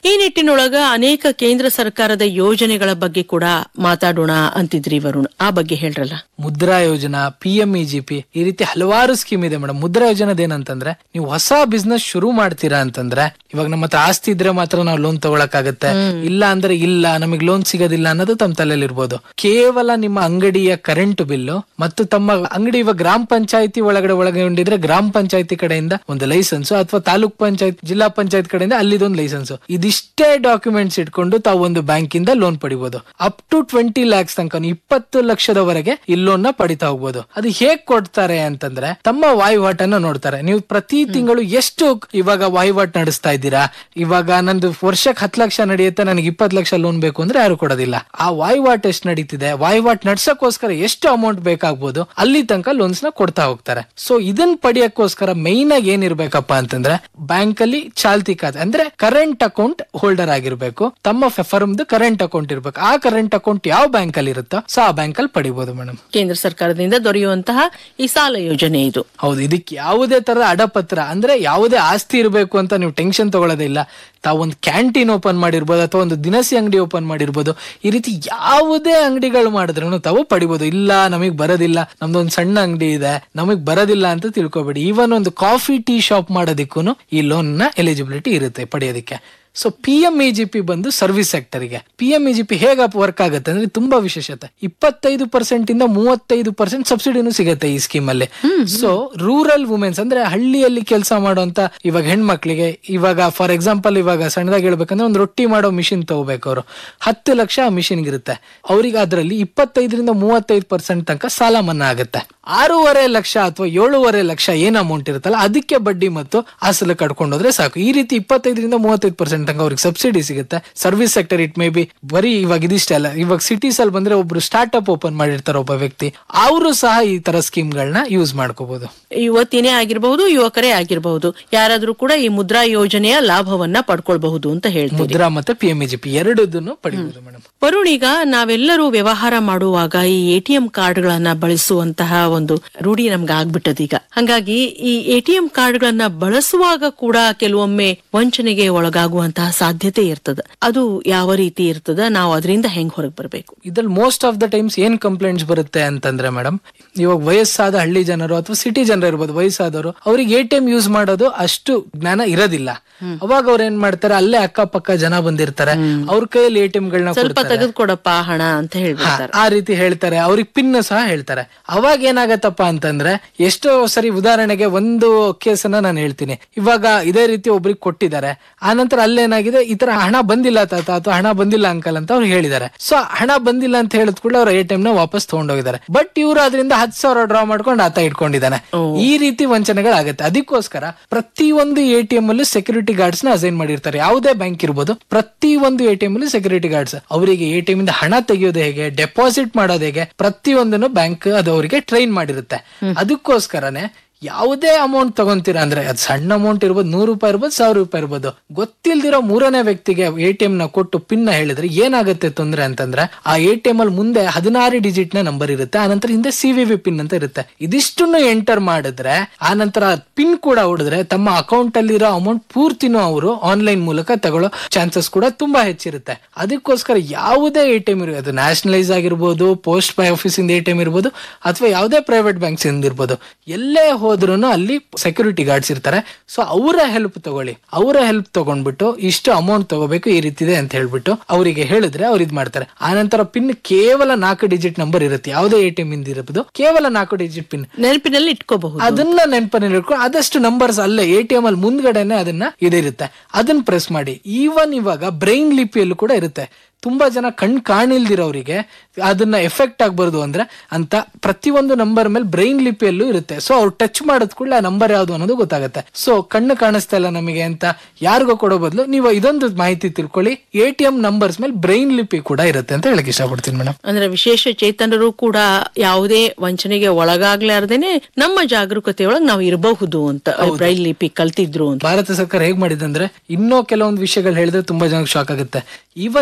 ಈ ನಿಟ್ಟಿನೊಳಗ ಅನೇಕ ಕೇಂದ್ರ ಸರ್ಕಾರದ ಯೋಜನೆಗಳ ಬಗ್ಗೆ ಕೂಡ ಮಾತಾಡೋಣ ಅಂತಿದ್ರಿ ವರುಣ್ ಆ ಬಗ್ಗೆ ಹೇಳ್ರಲ್ಲ Mudra Yojana P M E G P ಈ ರೀತಿ ಹಲವಾರು ಸ್ಕೀಮ್ ಇದೆ ಮೇಡಮ್ ಮುದ್ರಾ ಯೋಜನಾ ಏನಂತಂದ್ರೆ ನೀವು ಹೊಸ ಬಿಸ್ನೆಸ್ ಶುರು ಮಾಡ್ತೀರಾ ಅಂತಂದ್ರೆ ಇವಾಗ ನಮ್ಮ ಹತ್ರ ಆಸ್ತಿ ಇದ್ರೆ ಮಾತ್ರ ನಾವು ಲೋನ್ ತಗೊಳಕಾಗತ್ತೆ ಇಲ್ಲ ಅಂದ್ರೆ ಇಲ್ಲ ನಮಗೆ ಲೋನ್ ಸಿಗೋದಿಲ್ಲ ಅನ್ನೋದು ತಮ್ಮ ತಲೆಯಲ್ಲಿ ಇರ್ಬೋದು ಕೇವಲ ನಿಮ್ಮ ಅಂಗಡಿಯ ಕರೆಂಟ್ ಬಿಲ್ಲು ಮತ್ತು ತಮ್ಮ ಅಂಗಡಿ ಇವಾಗ ಗ್ರಾಮ ಪಂಚಾಯತಿ ಒಳಗಡೆ ಒಳಗೊಂಡಿದ್ರೆ ಗ್ರಾಮ ಪಂಚಾಯತಿ ಕಡೆಯಿಂದ ಒಂದು ಲೈಸೆನ್ಸ್ ಅಥವಾ ತಾಲೂಕ್ ಪಂಚಾಯತ್ ಜಿಲ್ಲಾ ಪಂಚಾಯತ್ ಕಡೆಯಿಂದ ಅಲ್ಲಿದೊಂದು ಲೈಸೆನ್ಸ್ ಇದಿಷ್ಟೇ ಡಾಕ್ಯುಮೆಂಟ್ಸ್ ಇಟ್ಕೊಂಡು ತಾವು ಒಂದು ಬ್ಯಾಂಕ್ ಇಂದ ಲೋನ್ ಪಡಿಬಹುದು ಅಪ್ ಟು ಟ್ವೆಂಟಿ ಲ್ಯಾಕ್ಸ್ ತನಕ ಇಪ್ಪತ್ತು ಲಕ್ಷದವರೆಗೆ ಈ ಲೋನ್ ನ ಪಡಿತಾ ಹೋಗ್ಬೋದು ಅದು ಹೇಗ್ ಕೊಡ್ತಾರೆ ಅಂತಂದ್ರೆ ತಮ್ಮ ವಹಿವಾಟನ್ನ ನೋಡ್ತಾರೆ ನೀವು ಪ್ರತಿ ತಿಂಗಳು ಎಷ್ಟು ಇವಾಗ ವಹಿವಾಟ್ ನಡೆಸ್ತಾ ಇದ್ದೀರಾ ಇವಾಗ ನಂದು ವರ್ಷಕ್ಕೆ ಹತ್ತು ಲಕ್ಷ ನಡೆಯುತ್ತೆ ನನಗೆ ಇಪ್ಪತ್ತು ಲಕ್ಷ ಲೋನ್ ಬೇಕು ಅಂದ್ರೆ ಯಾರು ಕೊಡೋದಿಲ್ಲ ಆ ವಹಿವಾಟ್ ಎಷ್ಟು ನಡೀತಿದೆ ವಹಿವಾಟ್ ನಡ್ಸಕ್ಕೋಸ್ಕರ ಎಷ್ಟು ಅಮೌಂಟ್ ಬೇಕಾಗ್ಬೋದು ಅಲ್ಲಿ ತನಕ ಲೋನ್ಸ್ ನ ಕೊಡ್ತಾ ಹೋಗ್ತಾರೆ ಸೊ ಇದನ್ನ ಪಡಿಯಕ್ಕೋಸ್ಕರ ಮೈನ್ ಆಗಿ ಏನಿರ್ಬೇಕಪ್ಪ ಅಂತಂದ್ರೆ ಬ್ಯಾಂಕ್ ಅಲ್ಲಿ ಚಾಲ್ತಿ ಖಾತೆ ಅಂದ್ರೆ ಕರೆಂಟ್ ಅಕೌಂಟ್ ಹೋಲ್ಡರ್ ಆಗಿರ್ಬೇಕು ತಮ್ಮ ಫರ್ಮ್ದು ಕರೆಂಟ್ ಅಕೌಂಟ್ ಇರ್ಬೇಕು ಆ ಕರೆಂಟ್ ಅಕೌಂಟ್ ಯಾವ ಬ್ಯಾಂಕ್ ಅಲ್ಲಿ ಇರುತ್ತೋ ಸೊ ಆ ಬ್ಯಾಂಕ್ ಅಲ್ಲಿ ಪಡಿಬಹುದು ಮೇಡಮ್ ಕೇಂದ್ರ ಸರ್ಕಾರದಿಂದ ದೊರೆಯುವಂತಹ ಈ ಸಾಲ ಯೋಜನೆ ಇದು ಹೌದು ಇದಕ್ಕೆ ಯಾವುದೇ ತರದ ಅಡಪತ್ರ ಅಂದ್ರೆ ಯಾವುದೇ ಆಸ್ತಿ ಇರಬೇಕು ಅಂತ ನೀವು ಟೆನ್ಷನ್ ತಗೊಳ್ಳೋದೇ ಇಲ್ಲ ತಾವು ಒಂದು ಕ್ಯಾಂಟೀನ್ ಓಪನ್ ಮಾಡಿರ್ಬೋದು ಅಥವಾ ಒಂದು ದಿನಸಿ ಅಂಗಡಿ ಓಪನ್ ಮಾಡಿರ್ಬೋದು ಈ ರೀತಿ ಯಾವುದೇ ಅಂಗಡಿಗಳು ಮಾಡಿದ್ರು ತಾವು ಪಡಿಬೋದು ಇಲ್ಲ ನಮಗ್ ಬರೋದಿಲ್ಲ ನಮ್ದೊಂದು ಸಣ್ಣ ಅಂಗಡಿ ಇದೆ ನಮಗ್ ಬರೋದಿಲ್ಲ ಅಂತ ತಿಳ್ಕೊಬೇಡಿ ಈವನ್ ಒಂದು ಕಾಫಿ ಟೀ ಶಾಪ್ ಮಾಡೋದಿಕ್ಕೂ ಈ ಲೋನ್ ನ ಎಲಿಜಿಬಿಲಿಟಿ ಇರುತ್ತೆ ಪಡೆಯೋದಕ್ಕೆ so P M E G P ಬಂದು ಸರ್ವಿಸ್ ಸೆಕ್ಟರ್ಗೆ P M E G P ಹೇಗೆ ವರ್ಕ್ ಆಗುತ್ತೆ ಅಂದ್ರೆ ತುಂಬಾ ವಿಶೇಷತೆ ಇಪ್ಪತ್ತೈದು ಪರ್ಸೆಂಟ್ ಇಂದ ಮೂವತ್ತೈದು ಪರ್ಸೆಂಟ್ ಸಬ್ಸಿಡಿನೂ ಸಿಗುತ್ತೆ ಈ ಸ್ಕೀಮ್ ಅಲ್ಲಿ ಸೊ ರೂರಲ್ ವುಮೆನ್ಸ್ ಅಂದ್ರೆ ಹಳ್ಳಿಯಲ್ಲಿ ಕೆಲಸ ಮಾಡುವಂತ ಇವಾಗ ಹೆಣ್ಮಕ್ಳಿಗೆ ಇವಾಗ ಫಾರ್ ಎಕ್ಸಾಂಪಲ್ ಇವಾಗ ಸಣ್ಣದಾಗಿ ಹೇಳ್ಬೇಕಂದ್ರೆ ಒಂದು ರೊಟ್ಟಿ ಮಾಡೋ ಮಿಷಿನ್ ತಗೋಬೇಕು ಅವರು ಹತ್ತು ಲಕ್ಷ ಆ ಮಿಷಿನ್ ಇರುತ್ತೆ ಅವ್ರಿಗೆ ಅದರಲ್ಲಿ ಇಪ್ಪತ್ತೈದರಿಂದ ಮೂವತ್ತೈದು ಪರ್ಸೆಂಟ್ ತನಕ ಸಾಲ ಮನ್ನಾ ಆಗುತ್ತೆ ಆರೂವರೆ ಲಕ್ಷ ಅಥವಾ ಏಳೂವರೆ ಲಕ್ಷ ಏನ್ ಅಮೌಂಟ್ ಇರುತ್ತಲ್ಲ ಅದಕ್ಕೆ ಬಡ್ಡಿ ಮತ್ತು ಅಸಲು ಕಟ್ಕೊಂಡು ಹೋದ್ರೆ ಸಾಕು ಈ ರೀತಿ ಇಪ್ಪತ್ತೈದರಿಂದ ಮೂವತ್ತೈದು ಪರ್ಸೆಂಟ್ ತನಕ ಅವ್ರಿಗೆ ಸಬ್ಸಿಡಿ ಸಿಗುತ್ತೆ service sector it may be ಬರೀ ಇವಾಗ ಇದಿಷ್ಟೇ ಅಲ್ಲ ಇವಾಗ ಸಿಟೀಸ್ ಅಲ್ಲಿ ಬಂದ್ರೆ ಒಬ್ರು ಸ್ಟಾರ್ಟ್ಅಪ್ ಓಪನ್ ಮಾಡಿರ್ತಾರೆ ಒಬ್ಬ ವ್ಯಕ್ತಿ ಅವರು ಸಹ ಈ ತರ ಸ್ಕೀಮ್ ಗಳನ್ನ ಯೂಸ್ ಮಾಡ್ಕೋಬಹುದು ಯುವತಿನೇ ಆಗಿರಬಹುದು ಯುವಕರೇ ಆಗಿರಬಹುದು ಯಾರಾದ್ರೂ ಕೂಡ ಈ ಮುದ್ರಾ ಯೋಜನೆಯ ಲಾಭವನ್ನ ಪಡ್ಕೊಳ್ಬಹುದು ಅಂತ ಹೇಳ್ತೀವಿ ಮುದ್ರಾ ಮತ್ತೆ P M E G P ಎರಡದನ್ನು ಪಡಿಬಹುದು ಮೇಡಮ್ ವರುಣ್ ಈಗ ನಾವೆಲ್ಲರೂ ವ್ಯವಹಾರ ಮಾಡುವಾಗ ಈ ಎಟಿಎಂ ಕಾರ್ಡ್ಗಳನ್ನ ಬಳಸುವಂತಹ ಒಂದು ರೂಢಿ ನಮ್ಗೆ ಆಗ್ಬಿಟ್ಟದ ಈಗ ಹಂಗಾಗಿ ಈ ಎಟಿಎಂ ಕಾರ್ಡ್ಗಳನ್ನ ಬಳಸುವಾಗ ಕೂಡ ಕೆಲವೊಮ್ಮೆ ವಂಚನೆಗೆ ಒಳಗಾಗುವಂತಹ ಸಾಧ್ಯತೆ ಇರ್ತದ ಅದು ಯಾವ ರೀತಿ ಇರ್ತದ ನಾವು ಅದರಿಂದ ಹೆಂಗ್ ಹೊರಗೆ ಬರಬೇಕು ಇದ್ರಲ್ಲಿ ಮೋಸ್ಟ್ ಆಫ್ ದ ಟೈಮ್ಸ್ ಏನ್ ಕಂಪ್ಲೇಂಟ್ಸ್ ಬರುತ್ತೆ ಅಂತಂದ್ರೆ ಮೇಡಮ್ ಇವಾಗ ವಯಸ್ಸಾದ ಹಳ್ಳಿ ಜನರು ಅಥವಾ ಸಿಟಿ ಜನರು ಇರ್ಬೋದು ವಯಸ್ಸಾದವರು ಅವ್ರಿಗೆ ಎ ಟಿ ಎಂ ಯೂಸ್ ಮಾಡೋದು ಅಷ್ಟು ಜ್ಞಾನ ಇರೋದಿಲ್ಲ ಅವಾಗ ಅವ್ರು ಏನ್ ಮಾಡ್ತಾರೆ ಅಲ್ಲೇ ಅಕ್ಕಪಕ್ಕ ಜನ ಬಂದಿರ್ತಾರೆ ಅವ್ರ ಕೈಯಲ್ಲಿ ಎ ಟಿ ಎಂ ಗಳನ್ನ ಸ್ವಲ್ಪ ತೆಗೆದುಕೊಡಪ್ಪ ಹಣ ಅಂತ ಹೇಳ್ಬಿಡ್ತಾರೆ ಆ ರೀತಿ ಹೇಳ್ತಾರೆ ಅವ್ರಿಗೆ ಪಿನ್ ಸಹ ಹೇಳ್ತಾರೆ ಅವಾಗ ಏನಾಗತ್ತಪ್ಪ ಅಂತಂದ್ರೆ ಎಷ್ಟೋ ಸರಿ ಉದಾಹರಣೆಗೆ ಒಂದು ಕೇಸನ್ನ ನಾನು ಹೇಳ್ತೀನಿ ಇವಾಗ ಇದೇ ರೀತಿ ಒಬ್ರಿಗೆ ಕೊಟ್ಟಿದ್ದಾರೆ ಆ ನಂತರ ಅಲ್ಲೇನಾಗಿದೆ ಈ ತರ ಹಣ ಬಂದಿಲ್ಲ ತಾತ ಅಥವಾ ಹಣ ಬಂದಿಲ್ಲ ಅಂಕಲ್ ಅಂತ ಅವ್ರು ಹೇಳಿದ್ದಾರೆ ಸೊ ಹಣ ಬಂದಿಲ್ಲ ಅಂತ ಹೇಳಿದ ಕೂಡಲೇ ಅವ್ರ ಎ ಟಿ ಎಂ ನ ವಾಪಸ್ ತಗೊಂಡೋಗಿದ್ದಾರೆ ಬಟ್ ಇವರು ಅದರಿಂದ ಹತ್ತು ಸಾವಿರ ಡ್ರಾ ಮಾಡ್ಕೊಂಡು ಆತ ಇಟ್ಕೊಂಡಿದ್ದಾನೆ ಈ ರೀತಿ ವಂಚನೆಗಳಾಗತ್ತೆ ಅದಕ್ಕೋಸ್ಕರ ಪ್ರತಿ ಒಂದು ಎ ಟಿ ಎಂ ಅಲ್ಲೂ ಸೆಕ್ಯೂರಿಟಿ ಗಾರ್ಡ್ಸ್ ನ ಅಸೈನ್ ಮಾಡಿರ್ತಾರೆ ಯಾವುದೇ ಬ್ಯಾಂಕ್ ಇರ್ಬೋದು ಪ್ರತಿ ಒಂದು ಎ ಟಿ ಎಂ ಅಲ್ಲಿ ಸೆಕ್ಯೂರಿಟಿ ಗಾರ್ಡ್ಸ್ ಅವರಿಗೆ ಎ ಟಿ ಎಂ ಇಂದ ಹಣ ತೆಗೆಯೋದು ಹೇಗೆ ಡೆಪಾಸಿಟ್ ಮಾಡೋದು ಹೇಗೆ ಪ್ರತಿಯೊಂದನ್ನು ಬ್ಯಾಂಕ್ ಅದು ಅವರಿಗೆ ಟ್ರೈನ್ ಮಾಡಿರುತ್ತೆ ಅದಕ್ಕೋಸ್ಕರನೇ ಯಾವುದೇ ಅಮೌಂಟ್ ತಗೊಂತೀರಾ ಅಂದ್ರೆ ಅದು ಸಣ್ಣ ಅಮೌಂಟ್ ಇರ್ಬೋದು ನೂರು ರೂಪಾಯಿ ಇರ್ಬೋದು ಸಾವಿರ ರೂಪಾಯಿ ಇರ್ಬೋದು ಗೊತ್ತಿಲ್ದಿರೋ ಮೂರನೇ ವ್ಯಕ್ತಿಗೆ ಎ ಟಿ ಎಂ ನ ಕೊಟ್ಟು ಪಿನ್ ನ ಹೇಳಿದ್ರೆ ಏನಾಗುತ್ತೆ ತೊಂದ್ರೆ ಅಂತಂದ್ರೆ ಆ ಎ ಟಿ ಎಂ ಅಲ್ಲಿ ಮುಂದೆ ಹದಿನಾರು ಡಿಜಿಟ್ ನ ನಂಬರ್ ಇರುತ್ತೆ ಆನಂತರ ಹಿಂದೆ ಸಿ ವಿ ವಿ ಪಿನ್ ಅಂತ ಇರುತ್ತೆ ಇದಿಷ್ಟನ್ನು ಎಂಟರ್ ಮಾಡಿದ್ರೆ ಆನಂತರ ಪಿನ್ ಕೂಡ ಹೊಡೆದ್ರೆ ತಮ್ಮ ಅಕೌಂಟ್ ಅಲ್ಲಿರೋ ಅಮೌಂಟ್ ಪೂರ್ತಿನೂ ಅವರು ಆನ್ಲೈನ್ ಮೂಲಕ ತಗೊಳ್ಳೋ ಚಾನ್ಸಸ್ ಕೂಡ ತುಂಬಾ ಹೆಚ್ಚಿರುತ್ತೆ ಅದಕ್ಕೋಸ್ಕರ ಯಾವುದೇ ಎ ಟಿ ಎಂ ಇರ್ಬೋದು ಅದು ನ್ಯಾಷನಲೈಸ್ ಆಗಿರ್ಬೋದು ಪೋಸ್ಟ್ ಬೈ ಆಫೀಸ್ ಇಂದ ಎ ಟಿ ಎಂ ಇರ್ಬೋದು ಅಥವಾ ಯಾವುದೇ ಪ್ರೈವೇಟ್ ಬ್ಯಾಂಕ್ಸ್ ಇಂದ ಇರ್ಬೋದು ಎಲ್ಲೇ ಹೋದ್ರೂ ಅಲ್ಲಿ ಸೆಕ್ಯೂರಿಟಿ ಗಾರ್ಡ್ಸ್ ಇರ್ತಾರೆ ಸೊ ಅವರ ಹೆಲ್ಪ್ ತಗೊಳ್ಳಿ ಅವರ ಹೆಲ್ಪ್ ತಗೊಂಡ್ಬಿಟ್ಟು ಇಷ್ಟು ಅಮೌಂಟ್ ತಗೋಬೇಕು ಈ ರೀತಿ ಇದೆ ಅಂತ ಹೇಳ್ಬಿಟ್ಟು ಅವರಿಗೆ ಹೇಳಿದ್ರೆ ಅವ್ರು ಇದ್ ಮಾಡ್ತಾರೆ ಆನಂತರ ಪಿನ್ ಕೇವಲ ನಾಲ್ಕು ಡಿಜಿಟ್ ನಂಬರ್ ಇರುತ್ತೆ ಯಾವುದೇ ಎ ಟಿ ಎಂ ಇಂದ ಇರಬಹುದು ಕೇವಲ ನಾಲ್ಕು ಡಿಜಿಟ್ ಪಿನ್ ನೆನಪಿನಲ್ಲಿ ಇಟ್ಕೋಬಹುದು ಅದನ್ನ ನೆನಪಲ್ಲಿ ಇಟ್ಕೊಂಡು ಆದಷ್ಟು ನಂಬರ್ಸ್ ಅಲ್ಲೇ ಎ ಟಿ ಎಂ ಅಲ್ಲಿ ಮುಂದ್ಗಡೆನೆ ಅದನ್ನ ಇದಿರುತ್ತೆ ಅದನ್ನ ಪ್ರೆಸ್ ಮಾಡಿ ಈವನ್ ಇವಾಗ ಬ್ರೈನ್ ಲಿಪಿಯಲ್ಲೂ ಕೂಡ ಇರುತ್ತೆ ತುಂಬಾ ಜನ ಕಣ್ ಕಾಣಿಲ್ದಿರೋರಿಗೆ ಅದನ್ನ ಎಫೆಕ್ಟ್ ಆಗ್ಬಾರ್ದು ಅಂದ್ರೆ ಅಂತ ಪ್ರತಿಯೊಂದು ನಂಬರ್ ಮೇಲೆ ಬ್ರೈನ್ ಲಿಪಿಯಲ್ಲೂ ಇರುತ್ತೆ ಸೊ ಅವ್ರು ಟಚ್ ಮಾಡೋದ್ ಕೂಡಲೇ ಆ ನಂಬರ್ ಯಾವ್ದು ಅನ್ನೋದು ಗೊತ್ತಾಗುತ್ತೆ ಸೊ ಕಣ್ಣು ಕಾಣಿಸ್ತಾ ಇಲ್ಲ ನಮಗೆ ಅಂತ ಯಾರಿಗೋ ಕೊಡೋ ಬದಲು ನೀವು ಇದೊಂದು ಮಾಹಿತಿ ತಿಳ್ಕೊಳ್ಳಿ ಎ ಟಿ ಎಂ ನಂಬರ್ಸ್ ಮೇಲೆ ಬ್ರೈನ್ ಲಿಪಿ ಕೂಡ ಇರುತ್ತೆ ಅಂತ ಹೇಳಕ್ ಇಷ್ಟಪಡ್ತೀನಿ ಮೇಡಮ್ ಅಂದ್ರೆ ವಿಶೇಷ ಚೇತನರು ಕೂಡ ಯಾವುದೇ ವಂಚನೆಗೆ ಒಳಗಾಗ್ಲಾರ್ದೇನೆ ನಮ್ಮ ಜಾಗರೂಕತೆಯೊಳಗೆ ನಾವು ಇರಬಹುದು ಅಂತ ಬ್ರೈಲ್ ಲಿಪಿ ಕಲ್ತಿದ್ರು ಅಂತ ಭಾರತ ಸರ್ಕಾರ ಹೇಗ್ ಮಾಡಿದೆ ಅಂದ್ರೆ ಇನ್ನೂ ಕೆಲವೊಂದು ವಿಷಯಗಳು ಹೇಳಿದ್ರೆ ತುಂಬಾ ಜನಕ್ಕೆ ಶಾಕ್ ಆಗುತ್ತೆ ಈವನ್ ರೈಲ್ವೆ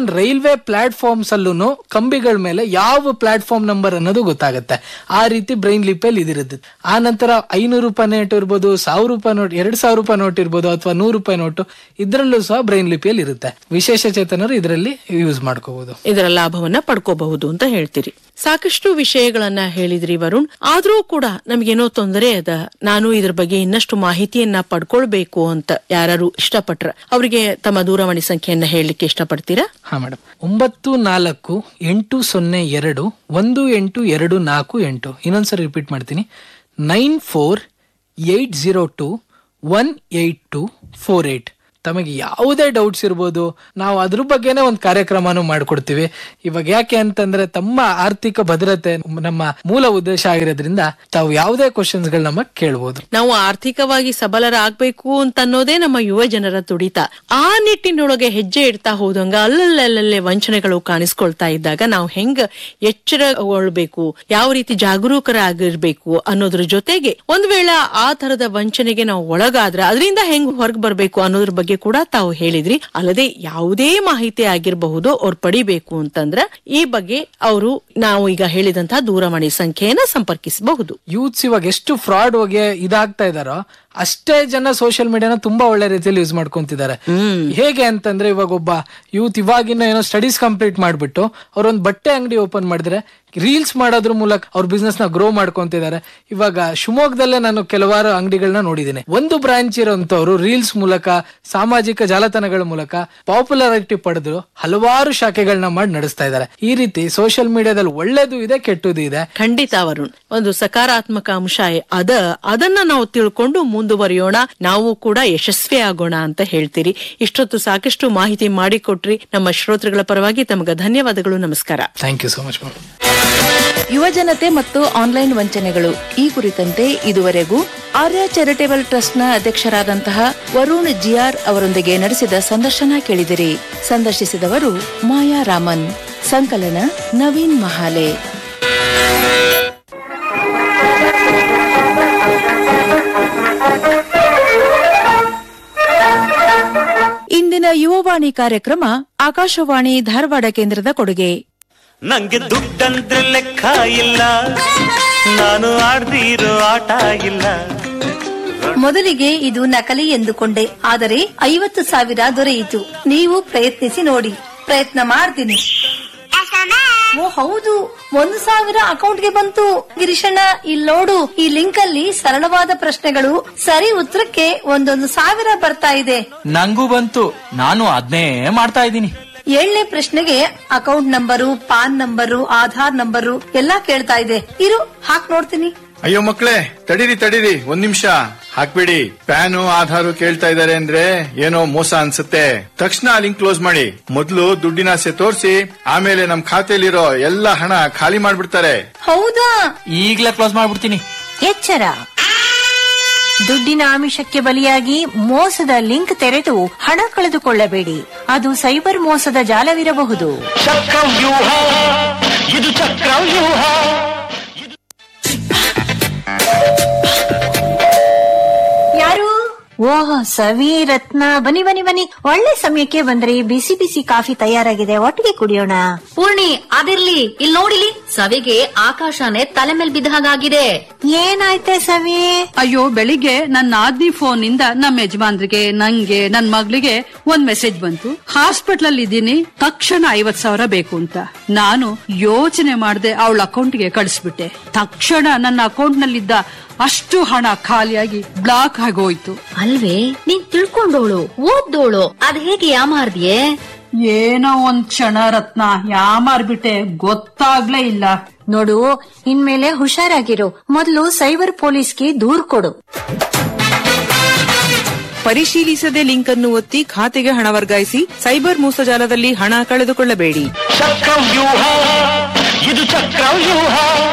ರೈಲ್ವೆ ಪ್ಲಾಟ್ಫಾರ್ಮ್ಸ್ ಅಲ್ಲೂ ಕಂಬಿಗಳ ಮೇಲೆ ಯಾವ ಪ್ಲಾಟ್ಫಾರ್ಮ್ ನಂಬರ್ ಅನ್ನೋದು ಗೊತ್ತಾಗುತ್ತೆ ಆ ರೀತಿ ಬ್ರೈನ್ ಲಿಪಿಯಲ್ಲಿ ಇದಿರುತ್ತೆ ಆ ನಂತರ ಐನೂರು ರೂಪಾಯಿ ನೋಟ್ ಇರ್ಬೋದು ಸಾವಿರ ರೂಪಾಯಿ ನೋಟ್ ಎರಡ್ ಸಾವಿರ ರೂಪಾಯಿ ನೋಟ್ ಇರ್ಬೋದು ಅಥವಾ ನೂರು ರೂಪಾಯಿ ನೋಟು ಇದ್ರಲ್ಲೂ ಸಹ ಬ್ರೈನ್ ಲಿಪಿಯಲ್ಲಿ ಇರುತ್ತೆ ವಿಶೇಷ ಚೇತನರು ಇದರಲ್ಲಿ ಯೂಸ್ ಮಾಡ್ಕೋಬಹುದು ಇದರ ಲಾಭವನ್ನ ಪಡ್ಕೋಬಹುದು ಅಂತ ಹೇಳ್ತೀರಿ ಸಾಕಷ್ಟು ವಿಷಯಗಳನ್ನ ಹೇಳಿದ್ರಿ ವರುಣ್ ಆದ್ರೂ ಕೂಡ ನಮ್ಗೇನೋ ತೊಂದರೆ ಅದ ನಾನು ಇದ್ರ ಬಗ್ಗೆ ಇನ್ನಷ್ಟು ಮಾಹಿತಿಯನ್ನ ಪಡ್ಕೊಳ್ಬೇಕು ಅಂತ ಯಾರು ಇಷ್ಟಪಟ್ರ ಅವರಿಗೆ ತಮ್ಮ ದೂರವಾಣಿ ಸಂಖ್ಯೆಯನ್ನ ಹೇಳಲಿಕ್ಕೆ ಇಷ್ಟಪಡ್ತೀರಾ ಹಾ ಮೇಡಮ್ ಒಂಬತ್ತು ನಾಲ್ಕು ಎಂಟು ಸೊನ್ನೆ ಎರಡು ಒಂದು ಎಂಟು ಎರಡು ನಾಲ್ಕು ಎಂಟು ಇನ್ನೊಂದ್ಸರಿ ರಿಪೀಟ್ ಮಾಡ್ತೀನಿ nine four eight zero two one eight two four eight ತಮಗೆ ಯಾವುದೇ ಡೌಟ್ಸ್ ಇರ್ಬೋದು ನಾವು ಅದ್ರ ಬಗ್ಗೆನೇ ಒಂದು ಕಾರ್ಯಕ್ರಮನೂ ಮಾಡ್ಕೊಡ್ತೀವಿ ಇವಾಗ ಯಾಕೆ ಅಂತಂದ್ರೆ ತಮ್ಮ ಆರ್ಥಿಕ ಭದ್ರತೆ ನಮ್ಮ ಮೂಲ ಉದ್ದೇಶ ಆಗಿರೋದ್ರಿಂದ ತಾವು ಯಾವುದೇ ಕ್ವಶನ್ಸ್ ಗಳು ನಮಗ್ ಕೇಳ್ಬೋದು ನಾವು ಆರ್ಥಿಕವಾಗಿ ಸಬಲರಾಗಬೇಕು ಅಂತ ಅನ್ನೋದೇ ನಮ್ಮ ಯುವ ಜನರ ತುಡಿತ ಆ ನಿಟ್ಟಿನೊಳಗೆ ಹೆಜ್ಜೆ ಇಡ್ತಾ ಹೋದಂಗ ಅಲ್ಲಲ್ಲಲ್ಲೇ ವಂಚನೆಗಳು ಕಾಣಿಸ್ಕೊಳ್ತಾ ಇದ್ದಾಗ ನಾವು ಹೆಂಗ ಎಚ್ಚರಗೊಳ್ಬೇಕು ಯಾವ ರೀತಿ ಜಾಗರೂಕರಾಗಿರ್ಬೇಕು ಅನ್ನೋದ್ರ ಜೊತೆಗೆ ಒಂದ್ ವೇಳೆ ಆ ತರದ ವಂಚನೆಗೆ ನಾವು ಒಳಗಾದ್ರೆ ಅದರಿಂದ ಹೆಂಗ್ ಹೊರಗ್ ಬರ್ಬೇಕು ಅನ್ನೋದ್ರ ಬಗ್ಗೆ ಕೂಡ ತಾವು ಹೇಳಿದ್ರಿ ಅಲ್ಲದೆ ಯಾವುದೇ ಮಾಹಿತಿ ಆಗಿರಬಹುದು ಅವ್ರು ಪಡಿಬೇಕು ಅಂತಂದ್ರ ಈ ಬಗ್ಗೆ ಅವರು ನಾವು ಈಗ ಹೇಳಿದಂತಹ ದೂರವಾಣಿ ಸಂಖ್ಯೆಯನ್ನ ಸಂಪರ್ಕಿಸಬಹುದು ಯೂತ್ಸ್ ಇವಾಗ ಎಷ್ಟು ಫ್ರಾಡ್ ಹೋಗಿ ಇದಾಗ್ತಾ ಇದಾರೋ ಅಷ್ಟೇ ಜನ ಸೋಷಿಯಲ್ ಮೀಡಿಯಾನ ತುಂಬಾ ಒಳ್ಳೆ ರೀತಿಯಲ್ಲಿ ಯೂಸ್ ಮಾಡ್ಕೊಂತಿದ್ದಾರೆ ಹೇಗೆ ಅಂತಂದ್ರೆ ಇವಾಗ ಒಬ್ಬ ಯೂತ್ ಇವಾಗಿನ ಏನೋ ಸ್ಟಡೀಸ್ ಕಂಪ್ಲೀಟ್ ಮಾಡ್ಬಿಟ್ಟು ಅವ್ರೊಂದ್ ಬಟ್ಟೆ ಅಂಗಡಿ ಓಪನ್ ಮಾಡಿದ್ರೆ ರೀಲ್ಸ್ ಮಾಡೋದ್ರ ಮೂಲಕ ಅವ್ರ ಬಿಸ್ನೆಸ್ ನ ಗ್ರೋ ಮಾಡ್ಕೊಂತಿದ್ದಾರೆ ಇವಾಗ ಶಿವಮೊಗ್ಗದಲ್ಲೇ ನಾನು ಕೆಲವಾರು ಅಂಗಡಿಗಳನ್ನ ನೋಡಿದ್ದೀನಿ ಒಂದು ಬ್ರಾಂಚ್ ಇರೋಂಥವ್ರು ರೀಲ್ಸ್ ಮೂಲಕ ಸಾಮಾಜಿಕ ಜಾಲತಾಣಗಳ ಮೂಲಕ ಪಾಪ್ಯುಲಾರಿಟಿ ಪಡೆದು ಹಲವಾರು ಶಾಖೆಗಳನ್ನ ಮಾಡಿ ನಡೆಸ್ತಾ ಇದ್ದಾರೆ ಈ ರೀತಿ ಸೋಷಿಯಲ್ ಮೀಡಿಯಾದಲ್ಲಿ ಒಳ್ಳೇದು ಇದೆ ಕೆಟ್ಟದ್ದು ಇದೆ ಖಂಡಿತ ವರುಣ್ ಒಂದು ಸಕಾರಾತ್ಮಕ ಅಂಶ ಅದ ಅದನ್ನ ನಾವು ತಿಳ್ಕೊಂಡು ಮುಂದುವರಿಯೋಣ ನಾವು ಕೂಡ ಯಶಸ್ವಿ ಆಗೋಣ ಅಂತ ಹೇಳ್ತೀರಿ ಇಷ್ಟೊತ್ತು ಸಾಕಷ್ಟು ಮಾಹಿತಿ ಮಾಡಿಕೊಟ್ರಿ ನಮ್ಮ ಶ್ರೋತೃಗಳ ಪರವಾಗಿ ತಮಗೆ ಧನ್ಯವಾದಗಳು ನಮಸ್ಕಾರ thank you so much madam ಯುವಜನತೆ ಮತ್ತು ಆನ್ಲೈನ್ ವಂಚನೆಗಳು ಈ ಕುರಿತಂತೆ ಇದುವರೆಗೂ ಆರ್ಯ ಚಾರಿಟೇಬಲ್ ಟ್ರಸ್ಟ್ನ ಅಧ್ಯಕ್ಷರಾದಂತಹ ವರುಣ್ ಜಿಯಾರ್ ಅವರೊಂದಿಗೆ ನಡೆಸಿದ ಸಂದರ್ಶನ ಕೇಳಿದಿರಿ ಸಂದರ್ಶಿಸಿದವರು ಮಾಯಾ ರಾಮನ್ ಸಂಕಲನ ನವೀನ್ ಮಹಾಲೆ ಇಂದಿನ ಯುವವಾಣಿ ಕಾರ್ಯಕ್ರಮ ಆಕಾಶವಾಣಿ ಧಾರವಾಡ ಕೇಂದ್ರದ ಕೊಡುಗೆ ನಂಗೆ ದುಡ್ಡಂದ್ರೆ ಲೆಕ್ಕ ಇಲ್ಲ ನಾನು ಆಡ್ದಿರೋ ಆಟ ಇಲ್ಲ ಮೊದಲಿಗೆ ಇದು ನಕಲಿ ಎಂದುಕೊಂಡೆ ಆದರೆ ಐವತ್ತು ಸಾವಿರ ದೊರೆಯಿತು ನೀವು ಪ್ರಯತ್ನಿಸಿ ನೋಡಿ ಪ್ರಯತ್ನ ಮಾಡ್ತೀನಿ ಓ ಹೌದು ಒಂದು ಸಾವಿರ ಅಕೌಂಟ್ಗೆ ಬಂತು ಗಿರೀಶಣ್ಣ ಇಲ್ಲಿ ನೋಡು ಈ ಲಿಂಕ್ ಅಲ್ಲಿ ಸರಳವಾದ ಪ್ರಶ್ನೆಗಳು ಸರಿ ಉತ್ತರಕ್ಕೆ ಒಂದೊಂದು ಸಾವಿರ ಬರ್ತಾ ಇದೆ ನಂಗೂ ಬಂತು ನಾನು ಅದ್ನೇ ಮಾಡ್ತಾ ಇದ್ದೀನಿ ಏಳನೇ ಪ್ರಶ್ನೆಗೆ account number PAN number Aadhaar number ಎಲ್ಲಾ ಕೇಳ್ತಾ ಇದೆ ಇರು ಹಾಕ್ ನೋಡ್ತೀನಿ ಅಯ್ಯೋ ಮಕ್ಳೇ ತಡೀರಿ ತಡೀರಿ ಒಂದ್ ನಿಮಿಷ ಹಾಕ್ಬಿಡಿ ಪ್ಯಾನು ಆಧಾರು ಕೇಳ್ತಾ ಇದಾರೆ ಅಂದ್ರೆ ಏನೋ ಮೋಸ ಅನ್ಸುತ್ತೆ ತಕ್ಷಣ ಲಿಂಕ್ ಕ್ಲೋಸ್ ಮಾಡಿ ಮೊದ್ಲು ದುಡ್ಡಿನ ಆಸೆ ತೋರಿಸಿ ಆಮೇಲೆ ನಮ್ ಖಾತೆಯಲ್ಲಿರೋ ಎಲ್ಲ ಹಣ ಖಾಲಿ ಮಾಡ್ಬಿಡ್ತಾರೆ ಹೌದಾ ಈಗ್ಲೇ ಕ್ಲೋಸ್ ಮಾಡ್ಬಿಡ್ತೀನಿ ಎಚ್ಚರ ದುಡ್ಡಿನ ಆಮಿಷಕ್ಕೆ ಬಲಿಯಾಗಿ ಮೋಸದ ಲಿಂಕ್ ತೆರೆದು ಹಣ ಕಳೆದುಕೊಳ್ಳಬೇಡಿ ಅದು ಸೈಬರ್ ಮೋಸದ ಜಾಲವಿರಬಹುದು ಚಕ್ರವ್ಯೂಹ ಇದು ಚಕ್ರವ್ಯೂಹ ಯಾರು ಓಹ್ ಸವಿ ರತ್ನ ಬನ್ನಿ ಬನ್ನಿ ಬನ್ನಿ ಒಳ್ಳೆ ಸಮಯಕ್ಕೆ ಬಂದ್ರಿ ಬಿಸಿ ಬಿಸಿ ಕಾಫಿ ತಯಾರಾಗಿದೆ ಒಟ್ಟಿಗೆ ಕುಡಿಯೋಣ ಪೂರ್ಣಿ ಅದಿರ್ಲಿ ಇಲ್ಲಿ ನೋಡಿಲಿ ಸವಿಗೆ ಆಕಾಶನೇ ತಲೆ ಮೇಲ್ ಬಿದ್ದ ಹಾಗಾಗಿದೆ ಏನಾಯ್ತೆ ಸವಿ ಅಯ್ಯೋ ಬೆಳಿಗ್ಗೆ ನನ್ನ ಆದ್ನಿ ಫೋನ್ ಇಂದ ನಮ್ಮ ಯಜಮಾನ್ರಿಗೆ ನಂಗೆ ನನ್ ಮಗಳಿಗೆ ಒಂದ್ ಮೆಸೇಜ್ ಬಂತು ಹಾಸ್ಪಿಟಲ್ ಅಲ್ಲಿ ಇದ್ದೀನಿ ತಕ್ಷಣ ಐವತ್ ಸಾವಿರ ಬೇಕು ಅಂತ ನಾನು ಯೋಚನೆ ಮಾಡದೆ ಅವಳ ಅಕೌಂಟ್ಗೆ ಕಳಿಸ್ಬಿಟ್ಟೆ ತಕ್ಷಣ ನನ್ನ ಅಕೌಂಟ್ ನಲ್ಲಿದ್ದ ಅಷ್ಟು ಹಣ ಖಾಲಿಯಾಗಿ ಬ್ಲಾಕ್ ಆಗೋಯ್ತು ಅಲ್ವೇ ನೀನ್ ತಿಳ್ಕೊಂಡೋಳು ಓದ್ದೋಳು ಅದ್ ಹೇಗೆ ಯಾಮಾರ್ದಿಯೇ ಏನೋ ಒಂದ್ ಕ್ಷಣ ರತ್ನ ಯಾಮಾರ್ಬಿಟ್ಟೆ ಗೊತ್ತಾಗ್ಲೇ ಇಲ್ಲ ನೋಡು ಇನ್ಮೇಲೆ ಹುಷಾರಾಗಿರು ಮೊದಲು ಸೈಬರ್ ಪೊಲೀಸ್ಗೆ ದೂರ್ ಕೊಡು ಪರಿಶೀಲಿಸದೆ ಲಿಂಕ್ ಅನ್ನು ಒತ್ತಿ ಖಾತೆಗೆ ಹಣ ವರ್ಗಾಯಿಸಿ ಸೈಬರ್ ಮೋಸಜಾಲದಲ್ಲಿ ಹಣ ಕಳೆದುಕೊಳ್ಳಬೇಡಿ ಚಕ್ರವ್ಯೂಹ ಇದು ಚಕ್ರವ್ಯೂಹ